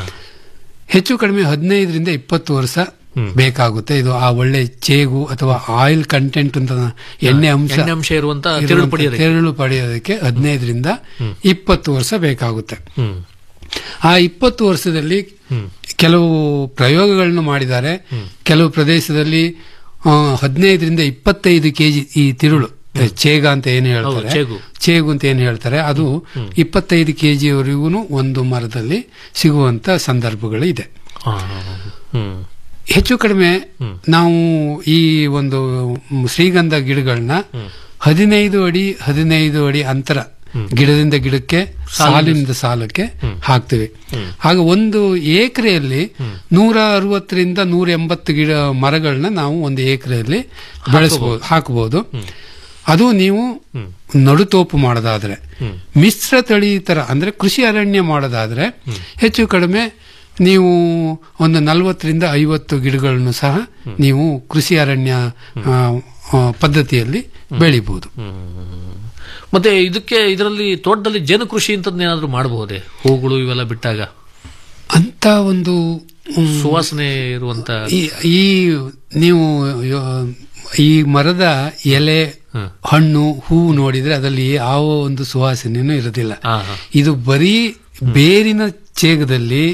ಹೆಚ್ಚು ಕಡಿಮೆ ಹದಿನೈದರಿಂದ ಇಪ್ಪತ್ತು ವರ್ಷ ಬೇಕಾಗುತ್ತೆ ಇದು ಆ ಒಳ್ಳೆ ಚೇಗು ಅಥವಾ ಆಯಿಲ್ ಕಂಟೆಂಟ್ ಅಂತ ಎಣ್ಣೆ ಅಂಶ ಎಣ್ಣೆ ಅಂಶ ಇರುವಂತ ಇರುವಂತ ತಿರುಳು ಪಡೆಯೋದಕ್ಕೆ. ತಿರುಳು ಪಡೆಯೋದಕ್ಕೆ ಹದಿನೈದರಿಂದ ಇಪ್ಪತ್ತು ವರ್ಷ ಬೇಕಾಗುತ್ತೆ ಹ್ಮ್. ಆ ಇಪ್ಪತ್ತು ವರ್ಷದಲ್ಲಿ ಕೆಲವು ಪ್ರಯೋಗಗಳನ್ನು ಮಾಡಿದ್ದಾರೆ ಕೆಲವು ಪ್ರದೇಶದಲ್ಲಿ ಆ, ಹದಿನೈದರಿಂದ ಇಪ್ಪತ್ತೈದು ಕೆಜಿ ಈ ತಿರುಳು ಚೇಗ ಅಂತ ಏನು ಹೇಳ್ತಾರೆ ಚೇಗು. ಚೇಗು ಅಂತ ಏನು ಹೇಳ್ತಾರೆ ಅದು ಇಪ್ಪತ್ತೈದು ಕೆಜಿಯವರೆಗೂ ಒಂದು ಮರದಲ್ಲಿ ಸಿಗುವಂತ ಸಂದರ್ಭಗಳು ಇದೆ ಹಾ, ಹಾ, ಹಾ. ಹ್ಮ್ ಹೆಚ್ಚು ಕಡಿಮೆ ನಾವು ಈ ಒಂದು ಶ್ರೀಗಂಧ ಗಿಡಗಳನ್ನ ಹದಿನೈದು ಅಡಿ ಹದಿನೈದು ಅಡಿ ಅಂತರ ಗಿಡದಿಂದ ಗಿಡಕ್ಕೆ ಸಾಲಿನಿಂದ ಸಾಲಕ್ಕೆ ಹಾಕ್ತಿವಿ ಆಗ ಒಂದು ಎಕರೆಯಲ್ಲಿ ನೂರ ಅರವತ್ತರಿಂದ ನೂರ ಎಂಬತ್ತು ಗಿಡ ಮರಗಳನ್ನ ನಾವು ಒಂದು ಎಕರೆಯಲ್ಲಿ ಬೆಳೆಸಬಹುದು ಹಾಕಬಹುದು ಅದು ನೀವು ನಡುತೋಪು ಮಾಡೋದಾದ್ರೆ ಮಿಶ್ರ ತಳಿ ತರ ಅಂದ್ರೆ ಕೃಷಿ ಅರಣ್ಯ ಮಾಡೋದಾದ್ರೆ ಹೆಚ್ಚು ಕಡಿಮೆ ನೀವು ಒಂದು ನಲವತ್ತರಿಂದ ಐವತ್ತು ಗಿಡಗಳನ್ನು ಸಹ ನೀವು ಕೃಷಿ ಅರಣ್ಯ ಆ, ಆ, ಪದ್ಧತಿಯಲ್ಲಿ ಬೆಳಿಬಹುದು ಮತ್ತೆ ಇದಕ್ಕೆ ಇದರಲ್ಲಿ ತೋಟದಲ್ಲಿ ಜೇನು ಕೃಷಿ ಅಂತ ಏನಾದ್ರು ಮಾಡಬಹುದೇ ಹೂಗಳು ಇವೆಲ್ಲ ಬಿಟ್ಟಾಗ ಅಂತ ಒಂದು ಮ್, ಸುವಾಸನೆ ಇರುವಂತ ಈ- ಈ ನೀವು ಯೋ- ಈ ಮರದ ಎಲೆ ಹಣ್ಣು ಹೂವು ನೋಡಿದ್ರೆ ಅದರಲ್ಲಿ ಯಾವ ಒಂದು ಸುವಾಸನೆಯೂ ಇರೋದಿಲ್ಲ ಇದು ಬರೀ ಬೇರಿನ ಚೇಗದಲ್ಲಿ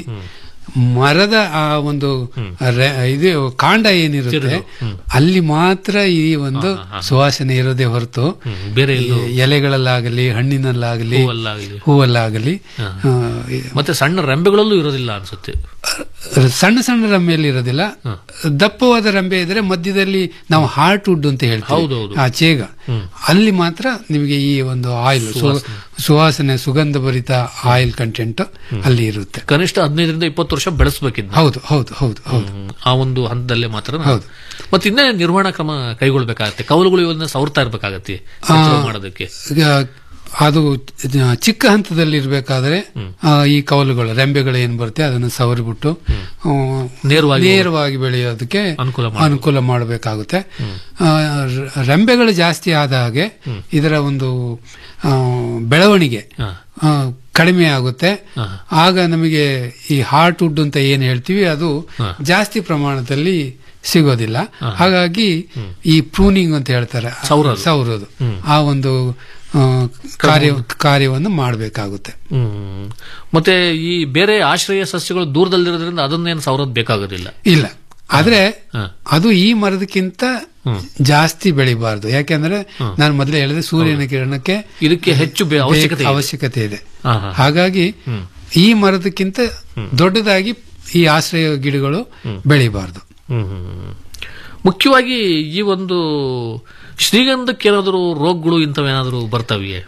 ಮರದ ಆ ಒಂದು ರೆ- ಇದು ಕಾಂಡ ಏನಿರುತ್ತೆ ಅಲ್ಲಿ ಮಾತ್ರ ಈ ಒಂದು ಸುವಾಸನೆ ಇರೋದೇ ಹೊರತು ಬೇರೆ ಈ ಎಲೆಗಳಲ್ಲಾಗಲಿ ಹಣ್ಣಿನಲ್ಲಾಗಲಿ ಹೂವಲ್ಲಾಗಲಿ. ಹೂವಲ್ಲಾಗಲಿ ಹಾ. ಆ, ಮತ್ತೆ ಸಣ್ಣ ರೆಂಬೆಗಳಲ್ಲೂ ಇರೋದಿಲ್ಲ ಅನ್ಸುತ್ತೆ ಸಣ್ಣ ಸಣ್ಣ ರಂಬೆಯಲ್ಲಿ ಇರೋದಿಲ್ಲ ದಪ್ಪವಾದ ರಂಬೆ ಇದ್ರೆ ಮಧ್ಯದಲ್ಲಿ ನಾವು ಹಾರ್ಟ್ ವುಡ್ ಅಂತ ಹೇಳ್ತೀವಿ ಹೌದೌದು. ಆ ಚೇಗ ಅಲ್ಲಿ ಮಾತ್ರ ನಿಮಗೆ ಈ ಒಂದು ಆಯಿಲ್ ಸುವಾಸನೆ ಸುಗಂಧ ಭರಿತ ಆಯಿಲ್ ಕಂಟೆಂಟ್ ಅಲ್ಲಿ ಇರುತ್ತೆ ಕನಿಷ್ಠ ಹದಿನೈದರಿಂದ ಇಪ್ಪತ್ತು ವರ್ಷ ಬೆಳೆಸಬೇಕಿದ್ದು ಹೌದು ಹೌದು ಹೌದು ಹೌದು ಆ ಒಂದು ಹಂತದಲ್ಲೇ ಮಾತ್ರ ಹೌದು. ಮತ್ತೆ ಇನ್ನೇ ನಿರ್ವಹಣಾ ಕ್ರಮ ಕೈಗೊಳ್ಬೇಕಾಗತ್ತೆ ಕೌಲುಗಳು ಇವನ್ನ ಸವರ್ತಾ ಇರ್ಬೇಕಾಗತ್ತೆ ಎಚ್ಚರ ಮಾಡೋದಕ್ಕೆ ಈಗ ಅದು ಜ- ಚಿಕ್ಕ ಹಂತದಲ್ಲಿ ಇರಬೇಕಾದ್ರೆ ಈ ಕವಲುಗಳು ರೆಂಬೆಗಳು ಏನ್ ಬರುತ್ತೆ ಅದನ್ನು ಸವರಿಬಿಟ್ಟು ಆ, ನೇರವಾಗಿ ನೇರವಾಗಿ ಬೆಳೆಯೋದಕ್ಕೆ ಅನುಕೂಲ ಅನುಕೂಲ ಮಾಡಬೇಕಾಗುತ್ತೆ ಆ, ರ- ರೆಂಬೆಗಳು ಜಾಸ್ತಿ ಆದ ಹಾಗೆ ಇದರ ಒಂದು ಆ, ಬೆಳವಣಿಗೆ ಆ, ಕಡಿಮೆ ಆಗುತ್ತೆ ಆಗ ನಮಗೆ ಈ ಹಾರ್ಟ್ ವುಡ್ ಅಂತ ಏನ್ ಹೇಳ್ತೀವಿ ಅದು ಜಾಸ್ತಿ ಪ್ರಮಾಣದಲ್ಲಿ ಸಿಗೋದಿಲ್ಲ ಹಾಗಾಗಿ ಈ ಪ್ರೂನಿಂಗ್ ಅಂತ ಹೇಳ್ತಾರೆ ಸವರೋದು. ಸವರೋದು ಆ ಒಂದು ಆ, ಕಾರ್ಯ ಕಾರ್ಯವನ್ನು ಮಾಡಬೇಕಾಗುತ್ತೆ ಹ್ಮ್ ಮತ್ತೆ ಈ ಬೇರೆ ಆಶ್ರಯ ಸಸ್ಯಗಳು ದೂರದಲ್ಲಿರೋದ್ರಿಂದ ಅದನ್ನೇನು ಸವರೋದ್ ಬೇಕಾಗೋದಿಲ್ಲ ಇಲ್ಲ ಆದ್ರೆ ಅದು ಈ ಮರದಕ್ಕಿಂತ ಜಾಸ್ತಿ ಬೆಳಿಬಾರ್ದು ಯಾಕೆಂದ್ರೆ ನಾನು ಮೊದಲೇ ಹೇಳಿದೆ ಸೂರ್ಯನ ಕಿರಣಕ್ಕೆ ಇದಕ್ಕೆ ಹೆಚ್ಚು ಬೇ- ಅವಶ್ಯಕತೆ ಇದೆ. ಅವಶ್ಯಕತೆ ಇದೆ ಹಾ, ಹಾ. ಹಾಗಾಗಿ ಈ ಮರದಕ್ಕಿಂತ ದೊಡ್ಡದಾಗಿ ಈ ಆಶ್ರಯ ಗಿಡಗಳು ಬೆಳಿಬಾರ್ದು ಹ್ಮ್, ಹ್ಮ್, ಹ್ಮ್. ಮುಖ್ಯವಾಗಿ ಈ ಒಂದು ಶ್ರೀಗಂಧಕ್ಕೆ ಏನಾದರೂ ರೋಗಗಳು ಇಂಥವೇನಾದರೂ ಬರ್ತಾವಿಯೇ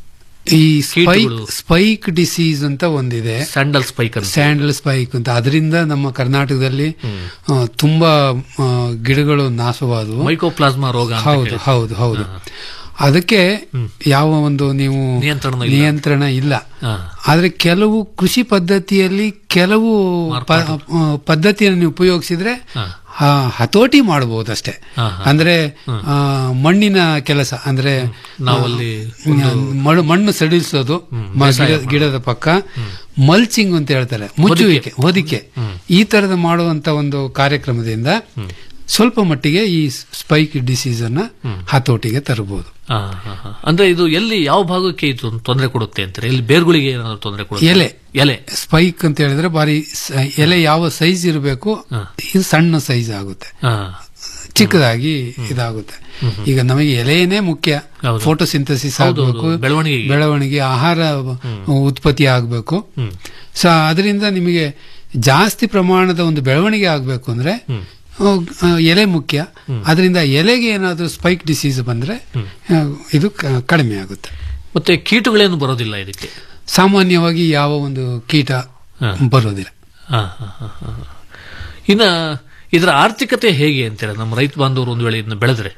ಈ ಸ್ಪೈಕ್ ಕೀಟಗಳು. ಸ್ಪೈಕ್ ಡಿಸೀಸ್ ಅಂತ ಒಂದಿದೆ ಸ್ಯಾಂಡಲ್ ಸ್ಪೈಕ್ ಅಂತ ಸ್ಯಾಂಡಲ್ ಸ್ಪೈಕ್ ಅಂತ ಅದರಿಂದ ನಮ್ಮ ಕರ್ನಾಟಕದಲ್ಲಿ ಆ, ತುಂಬಾ ಆ, ಗಿಡಗಳು ನಾಶವಾದವು ಮೈಕೋಪ್ಲಾಸ್ಮಾ ರೋಗ ಅಂತ ಹೌದು ಕೇಳಿ. ಹೌದು ಹೌದು ಅದಕ್ಕೆ ಯಾವ ಒಂದು ನೀವು ನಿಯಂತ್ರಣ ಇಲ್ಲ. ನಿಯಂತ್ರಣ ಇಲ್ಲ ಹಾ. ಆದ್ರೆ ಕೆಲವು ಕೃಷಿ ಪದ್ಧತಿಯಲ್ಲಿ ಕೆಲವು ಪ- ಆ, ಪದ್ಧತಿಯನ್ನು ನೀವು ಉಪಯೋಗಿಸಿದ್ರೆ ಆ, ಹತೋಟಿ ಮಾಡಬಹುದಷ್ಟೇ ಹಾ, ಅಂದ್ರೆ ಆ, ಮಣ್ಣಿನ ಕೆಲಸ ಅಂದ್ರೆ ನಾವಲ್ಲಿ ಆ, ಮಣ್ಣು ಮಣ್ಣು ಸಡಿಲಿಸೋದು ಮ- ಗಿಡ- ಗಿಡದ ಪಕ್ಕ ಮಲ್ಚಿಂಗ್ ಅಂತ ಹೇಳ್ತಾರೆ ಮುಚ್ಚುವಿಕೆ ಹೊದಿಕೆ ಈ ತರದ ಮಾಡುವಂತ ಒಂದು ಕಾರ್ಯಕ್ರಮದಿಂದ ಸ್ವಲ್ಪ ಮಟ್ಟಿಗೆ ಈ ಸ್ಪೈಕ್ ಡಿಸೀಸ್ ಅನ್ನ ಹತೋಟಿಗೆ ತರಬಹುದು ಆ, ಹಾ, ಹಾ. ಅಂದ್ರೆ ಇದು ಎಲ್ಲಿ ಯಾವ ಭಾಗಕ್ಕೆ ಇದು ತೊಂದರೆ ಕೊಡುತ್ತೆ ಅಂತಾರೆ ಎಲ್ಲಿ ಬೇರ್ಗಳಿಗೆ ಏನಾದ್ರು ತೊಂದರೆ ಕೊಡುತ್ತೆ ಎಲೆ ಎಲೆ ಸ್ಪೈಕ್ ಅಂತ ಹೇಳಿದ್ರೆ ಬಾರಿ ಸ- ಎಲೆ ಯಾವ ಸೈಜ್ ಇರಬೇಕು ಇದು ಸಣ್ಣ ಸೈಜ್ ಆಗುತ್ತೆ ಆ, ಚಿಕ್ಕದಾಗಿ ಇದಾಗುತ್ತೆ ಈಗ ನಮಗೆ ಎಲೆಯೇ ಮುಖ್ಯ ಹೌದು. ಫೋಟೋಸಿಂಥಸಿಸ್ ಹೌದು, ಹೌದು. ಆಗಬೇಕು ಬೆಳವಣಿಗೆಗೆ. ಬೆಳವಣಿಗೆ ಆಹಾರ ಉತ್ಪತ್ತಿ ಆಗಬೇಕು ಸೊ ಅದರಿಂದ ನಿಮಗೆ ಜಾಸ್ತಿ ಪ್ರಮಾಣದ ಒಂದು ಬೆಳವಣಿಗೆ ಆಗಬೇಕು ಅಂದ್ರೆ ಆ, ಆ, ಎಲೆ ಮುಖ್ಯ ಅದರಿಂದ ಎಲೆಗೆ ಏನಾದರೂ ಸ್ಪೈಕ್ ಡಿಸೀಸ್ ಬಂದ್ರೆ ಆ, ಇದು ಕ- ಕಡಿಮೆ ಆಗುತ್ತೆ ಮತ್ತೆ ಕೀಟಗಳೇನು ಬರೋದಿಲ್ಲ ಇದಕ್ಕೆ ಸಾಮಾನ್ಯವಾಗಿ ಯಾವ ಒಂದು ಕೀಟ ಬರೋದಿಲ್ಲ ಆ, ಹಾ, ಹಾ, ಹಾ. ಇನ್ನ ಇದರ ಆರ್ಥಿಕತೆ ಹೇಗೆ ಅಂತೀರ ನಮ್ಮ ರೈತ ಬಾಂಧವರು ಒಂದು ವೇಳೆ ಇದನ್ನ ಬೆಳೆದ್ರೆ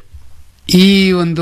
ಈ ಒಂದು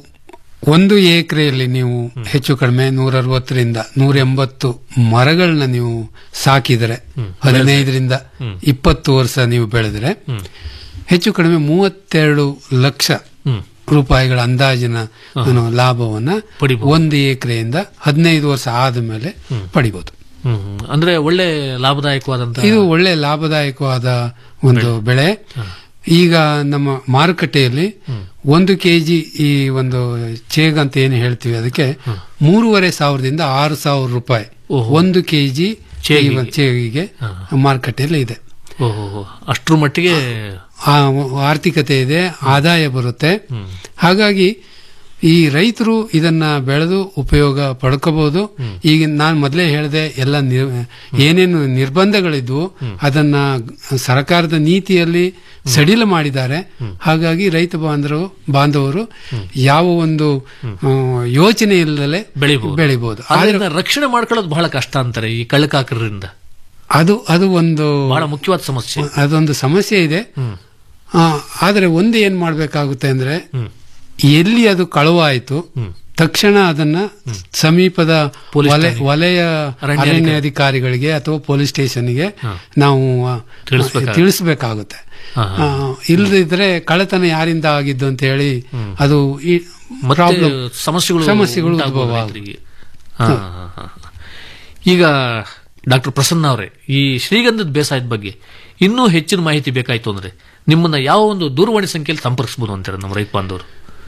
ಒಂದು ಎಕರೆಯಲ್ಲಿ ನೀವು ಹೆಚ್ಚು ಕಡಿಮೆ ನೂರ ಅರವತ್ತರಿಂದ ನೂರ ಎಂಬತ್ತು ಮರಗಳನ್ನ ನೀವು ಸಾಕಿದರೆ ಹದಿನೈದರಿಂದ ಇಪ್ಪತ್ತು ವರ್ಷ ನೀವು ಬೆಳೆದ್ರೆ ಹೆಚ್ಚು ಕಡಿಮೆ ಮೂವತ್ತೆರಡು ಲಕ್ಷ ರೂಪಾಯಿಗಳ ಅಂದಾಜಿನ ಏನು ಲಾಭವನ್ನ ಒಂದು ಎಕರೆಯಿಂದ ಹದಿನೈದು ವರ್ಷ ಆದ ಮೇಲೆ ಪಡಿಬಹುದು ಹ್ಮ್ ಹ್ಮ್. ಅಂದ್ರೆ ಒಳ್ಳೆ ಲಾಭದಾಯಕವಾದಂತ ಇದು ಒಳ್ಳೆ ಲಾಭದಾಯಕವಾದ ಒಂದು ಬೆಳೆ ಈಗ ನಮ್ಮ ಮಾರುಕಟ್ಟೆಯಲ್ಲಿ ಒಂದು ಕೆಜಿ ಈ ಒಂದು ಚೇಗ್ ಅಂತ ಏನು ಹೇಳ್ತೀವಿ ಅದಕ್ಕೆ ಮೂರುವರೆ ಸಾವಿರದಿಂದ ಆರು ಸಾವಿರ ರೂಪಾಯಿ ಒಂದು ಕೆಜಿ ಚೇಗಿಗೆ. ಚೇಗಿಗೆ ಮಾರುಕಟ್ಟೆಯಲ್ಲಿ ಇದೆ ಓಹೋ ಅಷ್ಟ್ರ ಮಟ್ಟಿಗೆ ಆ ಆರ್ಥಿಕತೆ ಇದೆ ಆದಾಯ ಬರುತ್ತೆ ಹಾಗಾಗಿ ಈ ರೈತರು ಇದನ್ನ ಬೆಳೆದು ಉಪಯೋಗ ಪಡ್ಕೋಬಹುದು ಈಗ ನಾನು ಮೊದಲೇ ಹೇಳಿದೆ ಎಲ್ಲ ನಿರ್- ಏನೇನು ನಿರ್ಬಂಧಗಳಿದ್ವು ಅದನ್ನ ಸರ್ಕಾರದ ನೀತಿಯಲ್ಲಿ ಸಡಿಲ ಮಾಡಿದ್ದಾರೆ ಹಾಗಾಗಿ ರೈತ ಬಾಂಧವರು ಬಾಂಧವರು ಯಾವ ಒಂದು ಆ, ಯೋಚನೆ ಇಲ್ಲದಲೆ ಬೆಳಿಬಹುದು ಬೆಳಿಬಹುದು ಆದ್ರಿಂದ ರಕ್ಷಣೆ ಮಾಡ್ಕೊಳ್ಳೋದು ಬಹಳ ಕಷ್ಟ ಅಂತಾರೆ ಈ ಕಳ್ಳಕಾಕರರಿಂದ ಅದು ಅದು ಒಂದು ಬಹಳ ಮುಖ್ಯವಾದ ಸಮಸ್ಯೆ ಅದೊಂದು ಸಮಸ್ಯೆ ಇದೆ ಆ, ಆದರೆ ಒಂದು ಏನ್ ಮಾಡ್ಬೇಕಾಗುತ್ತೆ ಅಂದ್ರೆ ಎಲ್ಲಿ ಅದು ಕಳುವಾಯಿತು ತಕ್ಷಣ ಅದನ್ನ ಸಮೀಪದ ಪೊಲೀಸ್ ವಲಯ ಠಾಣೆ. ವಲಯ ಅರಣ್ಯಾಧಿಕಾರಿ. ಅರಣ್ಯಾಧಿಕಾರಿಗಳಿಗೆ ಅಥವಾ ಪೊಲೀಸ್ ಸ್ಟೇಷನ್ಗೆ ನಾವು ಆ, ತಿಳಿಸ್ಬೇಕಾಗುತ್ತೆ. ತಿಳಿಸ್ಬೇಕಾಗುತ್ತೆ ಹಾ, ಆ, ಇಲ್ಲದಿದ್ರೆ ಕಳ್ಳತನ ಯಾರಿಂದ ಆಗಿದ್ದು ಅಂತ ಹೇಳಿ ಅದು ಈ ಮತ್ತೆ ಪ್ರಾಬ್ಲಮ್ ಸಮಸ್ಯೆಗಳು ಸಮಸ್ಯೆಗಳು ಉಂಟಾಗ್ಬೋದು ಉದ್ಭವ ರೈತರಿಗೆ. ಹಾ, ಹಾ, ಹಾ, ಹಾ. ಈಗ ಡಾಕ್ಟರ್ ಪ್ರಸನ್ನ ಅವರೇ ಈ ಶ್ರೀಗಂಧದ ಬೇಸಾಯದ ಬಗ್ಗೆ ಇನ್ನೂ ಹೆಚ್ಚಿನ ಮಾಹಿತಿ ಬೇಕಾಯ್ತು ಅಂದ್ರೆ ನಿಮ್ಮನ್ನ ಯಾವ ಒಂದು ದೂರವಾಣಿ ಸಂಖ್ಯೆಯಲ್ಲಿ ಸಂಪರ್ಕಿಸಬಹುದು ಅಂತಾರೆ ನಮ್ಮ ರೈತ ಬಾಂಧವರು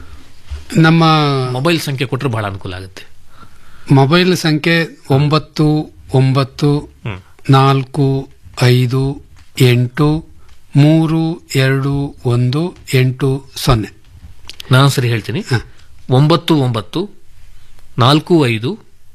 ನಮ್ಮ ಮೊಬೈಲ್ ಸಂಖ್ಯೆ ಕೊಟ್ಟರೆ ಬಹಳ ಅನುಕೂಲ ಆಗುತ್ತೆ ಮೊಬೈಲ್ ಸಂಖ್ಯೆ ಒಂಬತ್ತು ಒಂಬತ್ತು ನಾಲ್ಕು ಐದು ಎಂಟು ಮೂರು ಎರಡು ಒಂದು ಎಂಟು ಸೊನ್ನೆ ನಾನು ಸರಿ ಹೇಳ್ತೀನಿ ಒಂಬತ್ತು ಒಂಬತ್ತು ನಾಲ್ಕು ಐದು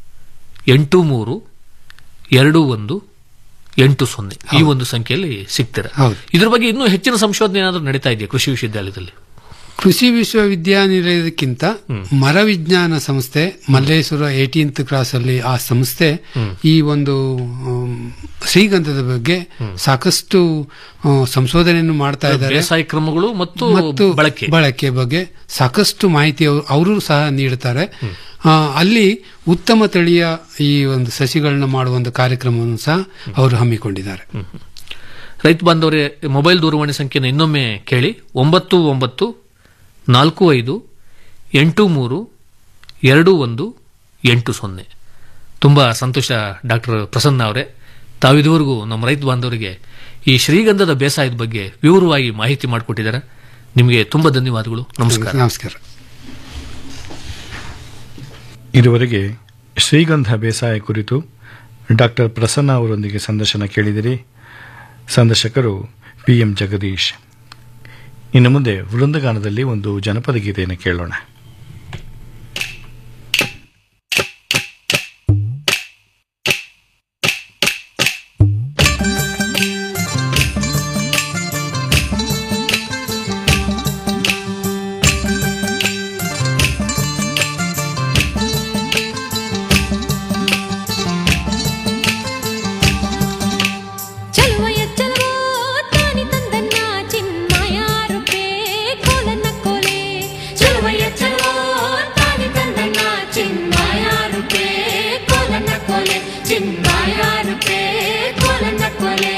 ಎಂಟು ಮೂರು ಎರಡು ಒಂದು ಎಂಟು ಸೊನ್ನೆ ಈ ಒಂದು ಸಂಖ್ಯೆಯಲ್ಲಿ ಸಿಗ್ತೀರ ಹೌದು. ಇದ್ರ ಬಗ್ಗೆ ಇನ್ನೂ ಹೆಚ್ಚಿನ ಸಂಶೋಧನೆ ಏನಾದರೂ ನಡೀತಾ ಇದೆಯಾ ಕೃಷಿ ವಿಶ್ವವಿದ್ಯಾಲಯದಲ್ಲಿ ಕೃಷಿ ವಿಶ್ವವಿದ್ಯಾನಿಲಯದಕ್ಕಿಂತ ಮರ ವಿಜ್ಞಾನ ಸಂಸ್ಥೆ ಮಲ್ಲೇಶ್ವರ ಏಟೀನ್ತ್ ಕ್ರಾಸ್ ಅಲ್ಲಿ ಆ ಸಂಸ್ಥೆ ಈ ಒಂದು ಆಮ್, ಶ್ರೀಗಂಧದ ಬಗ್ಗೆ ಸಾಕಷ್ಟು ಆ, ಸಂಶೋಧನೆಯನ್ನು ಮಾಡ್ತಾ ಇದ್ದಾರೆ ಬೇಸಾಯ ಕ್ರಮಗಳು ಮತ್ತು ಮತ್ತು ಬಳಕೆ ಬಳಕೆ ಬಗ್ಗೆ ಸಾಕಷ್ಟು ಮಾಹಿತಿ ಅವರು ಸಹ ನೀಡುತ್ತಾರೆ ಆ, ಅಲ್ಲಿ ಉತ್ತಮ ತಳಿಯ ಈ ಒಂದು ಸಸಿಗಳನ್ನ ಮಾಡುವ ಒಂದು ಕಾರ್ಯಕ್ರಮವನ್ನು ಸಹ ಅವರು ಹಮ್ಮಿಕೊಂಡಿದ್ದಾರೆ ರೈತ ಬಾಂಧವರೇ ಮೊಬೈಲ್ ದೂರವಾಣಿ ಸಂಖ್ಯೆನ ಇನ್ನೊಮ್ಮೆ ಕೇಳಿ ಒಂಬತ್ತು ಒಂಬತ್ತು ನಾಲ್ಕು ಐದು ಎಂಟು ಮೂರು ಎರಡು ಒಂದು ಎಂಟು ಸೊನ್ನೆ ತುಂಬ ಸಂತೋಷ ಡಾಕ್ಟರ್ ಪ್ರಸನ್ನ ಅವರೇ ತಾವಿದುವರೆಗೂ ನಮ್ಮ ರೈತ ಬಾಂಧವರಿಗೆ ಈ ಶ್ರೀಗಂಧದ ಬೇಸಾಯದ ಬಗ್ಗೆ ವಿವರವಾಗಿ ಮಾಹಿತಿ ಮಾಡಿಕೊಟ್ಟಿದ್ದಾರೆ ನಿಮಗೆ ತುಂಬ ಧನ್ಯವಾದಗಳು ನಮಸ್ಕಾರ ನಮಸ್ಕಾರ ಇದುವರೆಗೆ ಶ್ರೀಗಂಧ ಬೇಸಾಯ ಕುರಿತು ಡಾಕ್ಟರ್ ಪ್ರಸನ್ನ ಅವರೊಂದಿಗೆ ಸಂದರ್ಶನ ಕೇಳಿದಿರಿ ಸಂದರ್ಶಕರು ಪಿ ಎಂ ಜಗದೀಶ್ ಇನ್ನು ಮುಂದೆ ವೃಂದಗಾನದಲ್ಲಿ ಒಂದು ಜನಪದ ಗೀತೆಯನ್ನು ಕೇಳೋಣ ಚಲುವಯ ಚಲುವೋ ತಾನಿ ತಂದನ್ನ ಚಿನ್ಮಯ ರೂಪೇ ಕೋಲನ್ನ ಕೋಲೆ ಚಲುವಯ ಚಲುವೋ ತಾನಿ ತಂದನ್ನ ಚಿನ್ಮಯ ರೂಪೇ ಕೋಲನ್ನ ಕೋಲೆ ಚಿನ್ಮಯ ರೂಪೇ ಕೋಲನ್ನ ಕೋಲೆ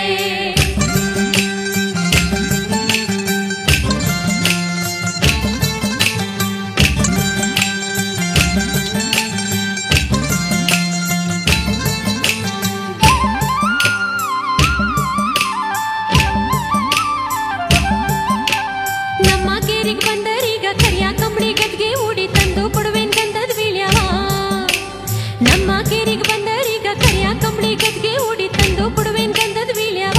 ನಮ್ಮ ಕೇರಿಗೆ ಬಂದರೀಗ ಕರಿಯ ಕಂಬಳಿ ಗದ್ಗೆ ಉಡಿ ತಂದು ಕೊಡುವೇನ್ ಗಂಧದ ಬೀಳ್ಯವ ನಮ್ಮ ಕೇರಿಗೆ ಬಂದರೀಗ ಕರಿಯ ಕಂಬಳಿ ಗದ್ಗೆ ಉಡಿ ತಂದು ಕೊಡುವೇನ್ ಗಂಧದ ಬೀಳ್ಯವ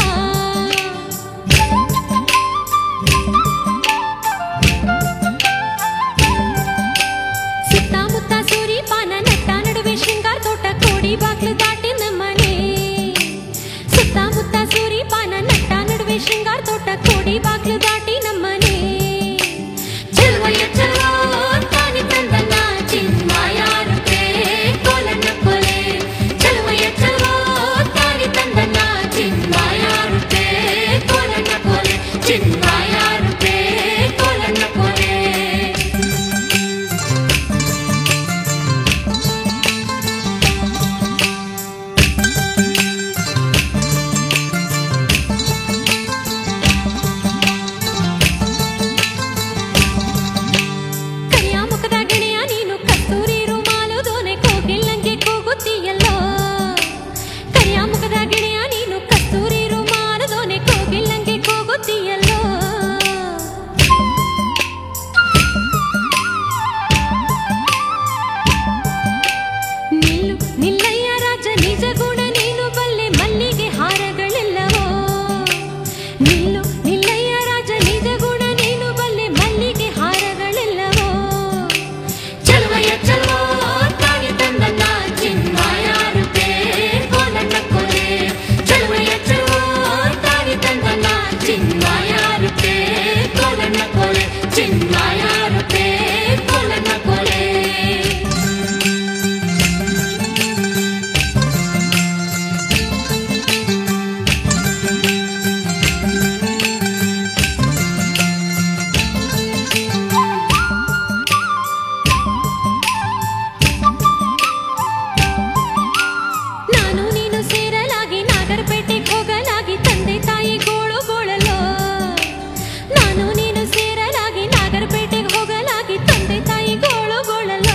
ಸುತ್ತಮುತ್ತ ಸೂರಿ ಪಾನ ನೆಟ್ಟ ನಡುವೆ ಶೃಂಗಾರ ತೋಟ ಕೋಡಿ ಬಾಗ್ಲು ದಾಟಿ ನಮ್ಮನೆ ಸುತ್ತಮುತ್ತ ಸೂರಿ ಪಾನ ನಟ್ಟ ನಡುವೆ ಶೃಂಗಾರ ತೋಟ ಕೋಡಿ ಬಾಗ್ಲು ದಾಟಿ ನಮ್ಮನೆ ಚೆಲುವಯ್ಯ ಚೆಲುವ ತಾನಿ ತಂದನ್ನ ಚಿನ್ಮಯ ರೂಪೇ ಕೋಲನ್ನ ಕೊಲೆ ಚೆಲುವಯ್ಯ ಚೆಲುವ ತಾನಿ ತಂದನ್ನ ಚಿನ್ಮಯ ರೂಪೇ ಕೋಲನ್ನ ಕೊಲೆ ಚಿನ್ಮಯ ರೂಪೇ ಕೋಲನ್ನ ಕೊಲೆ ಕರಿಯ ಮುಖದ ಗೆಳೆಯ ನೀನು ಕಸ್ತೂರಿ ರುಮಾಲು ದೋನೆ ಕೋಗಿಲ್ಲಂಗೆ ಕೂಗುತ್ತೀಯಲ್ಲೋ ಕರಿಯ ಮುಖದ ಗೆಳೆಯ ನೀನು ಕಸ್ತೂರಿ ರುಮಾಲು ದೋನೆ ಕೋಗಿಲ್ಲಂಗೆ ಕೂಗುತ್ತೀಯಲ್ಲೋ ನಿಲ್ಲು ನಿಲ್ಲಯ್ಯ ರಾಜ ನಿಜ ಗುಣ ನೀನು ಬಲ್ಲೆ ಮಲ್ಲಿಗೆ ಹಾರಗಳೆಲ್ಲವೋ ನಿಲ್ಲು ನಿಲ್ಲಯ್ಯ ರಾಜ ನಿಜ ಗುಣ ನೀನು ಬಲ್ಲೆ ಮಲ್ಲಿಗೆ ಹಾರಗಳೆಲ್ಲವೋ ಚಲುವಯ್ಯ ಚಲುವ ತಾನಿ ತಂದನ್ನ ಚಿನ್ಮಯ ರೂಪೇ ಕೋಲನ್ನ ಕೊಲೆ ಚಲುವಯ್ಯ ಚಲುವ ತಾನಿ ತಂದನ್ನ ಚಿನ್ಮಯ ರೂಪೇ ಕೋಲನ್ನ ಕೊಲೆ ಚಿನ್ಮಯ ರೂಪೇ ಕೋಲನ್ನ ಕೊಲೆ ನಾನು ನೀನು ಸೇರಲಾಗಿ ನಾಗರಪೇಟೆಗೆ ಹೋಗಲಾಗಿ ತಂದೆ ತಾಯಿ ಗೋಳು ಗೋಳಲು ನಾನು ನೀನು ಸೇರಲಾಗಿ ನಾಗರಪೇಟೆಗೆ ಹೋಗಲಾಗಿ ತಂದೆ ತಾಯಿ ಗೋಳು ಗೋಳಲು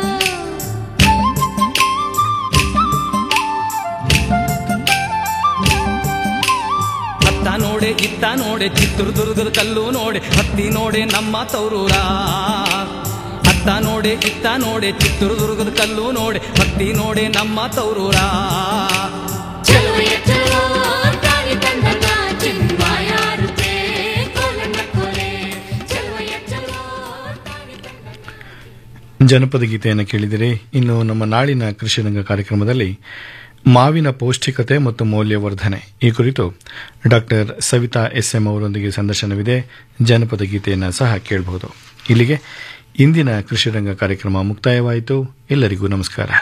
ಅತ್ತ ನೋಡೆ ಇತ್ತ ನೋಡೆ ಚಿತ್ರದುರ್ಗದ ಕಲ್ಲು ನೋಡೆ ಹತ್ತಿ ನೋಡೆ ನಮ್ಮ ತೌರೂರ ಅತ್ತ ನೋಡೆ ಇತ್ತ ನೋಡೆ ಚಿತ್ರದುರ್ಗದ ಕಲ್ಲು ನೋಡೆ ಹತ್ತಿ ನೋಡೆ ನಮ್ಮ ತೌರೂರ ಚಲುವಯ್ಯ ಚಲುವ ತಾನಿ ತಂದನ್ನ ಚಿನ್ಮಯ ರೂಪೇ ಕೋಲನ್ನ ಕೊಲೆ ಚಲುವಯ್ಯ ಚಲುವ ಜನಪದ ಗೀತೆಯನ್ನು ಕೇಳಿದಿರಿ ಇನ್ನು ನಮ್ಮ ನಾಳಿನ ಕೃಷಿರಂಗ ಕಾರ್ಯಕ್ರಮದಲ್ಲಿ ಮಾವಿನ ಪೌಷ್ಟಿಕತೆ ಮತ್ತು ಮೌಲ್ಯವರ್ಧನೆ ಈ ಕುರಿತು ಡಾಕ್ಟರ್ ಸವಿತಾ ಎಸ್ ಎಂ ಅವರೊಂದಿಗೆ ಸಂದರ್ಶನವಿದೆ ಜನಪದ ಗೀತೆಯನ್ನು ಸಹ ಕೇಳಬಹುದು ಇಲ್ಲಿಗೆ ಇಂದಿನ ಕೃಷಿರಂಗ ಕಾರ್ಯಕ್ರಮ ಮುಕ್ತಾಯವಾಯಿತು ಎಲ್ಲರಿಗೂ ನಮಸ್ಕಾರ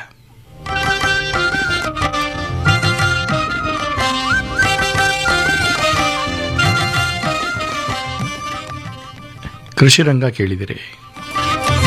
ಕೃಷಿರಂಗ ಕೇಳಿದಿರಿ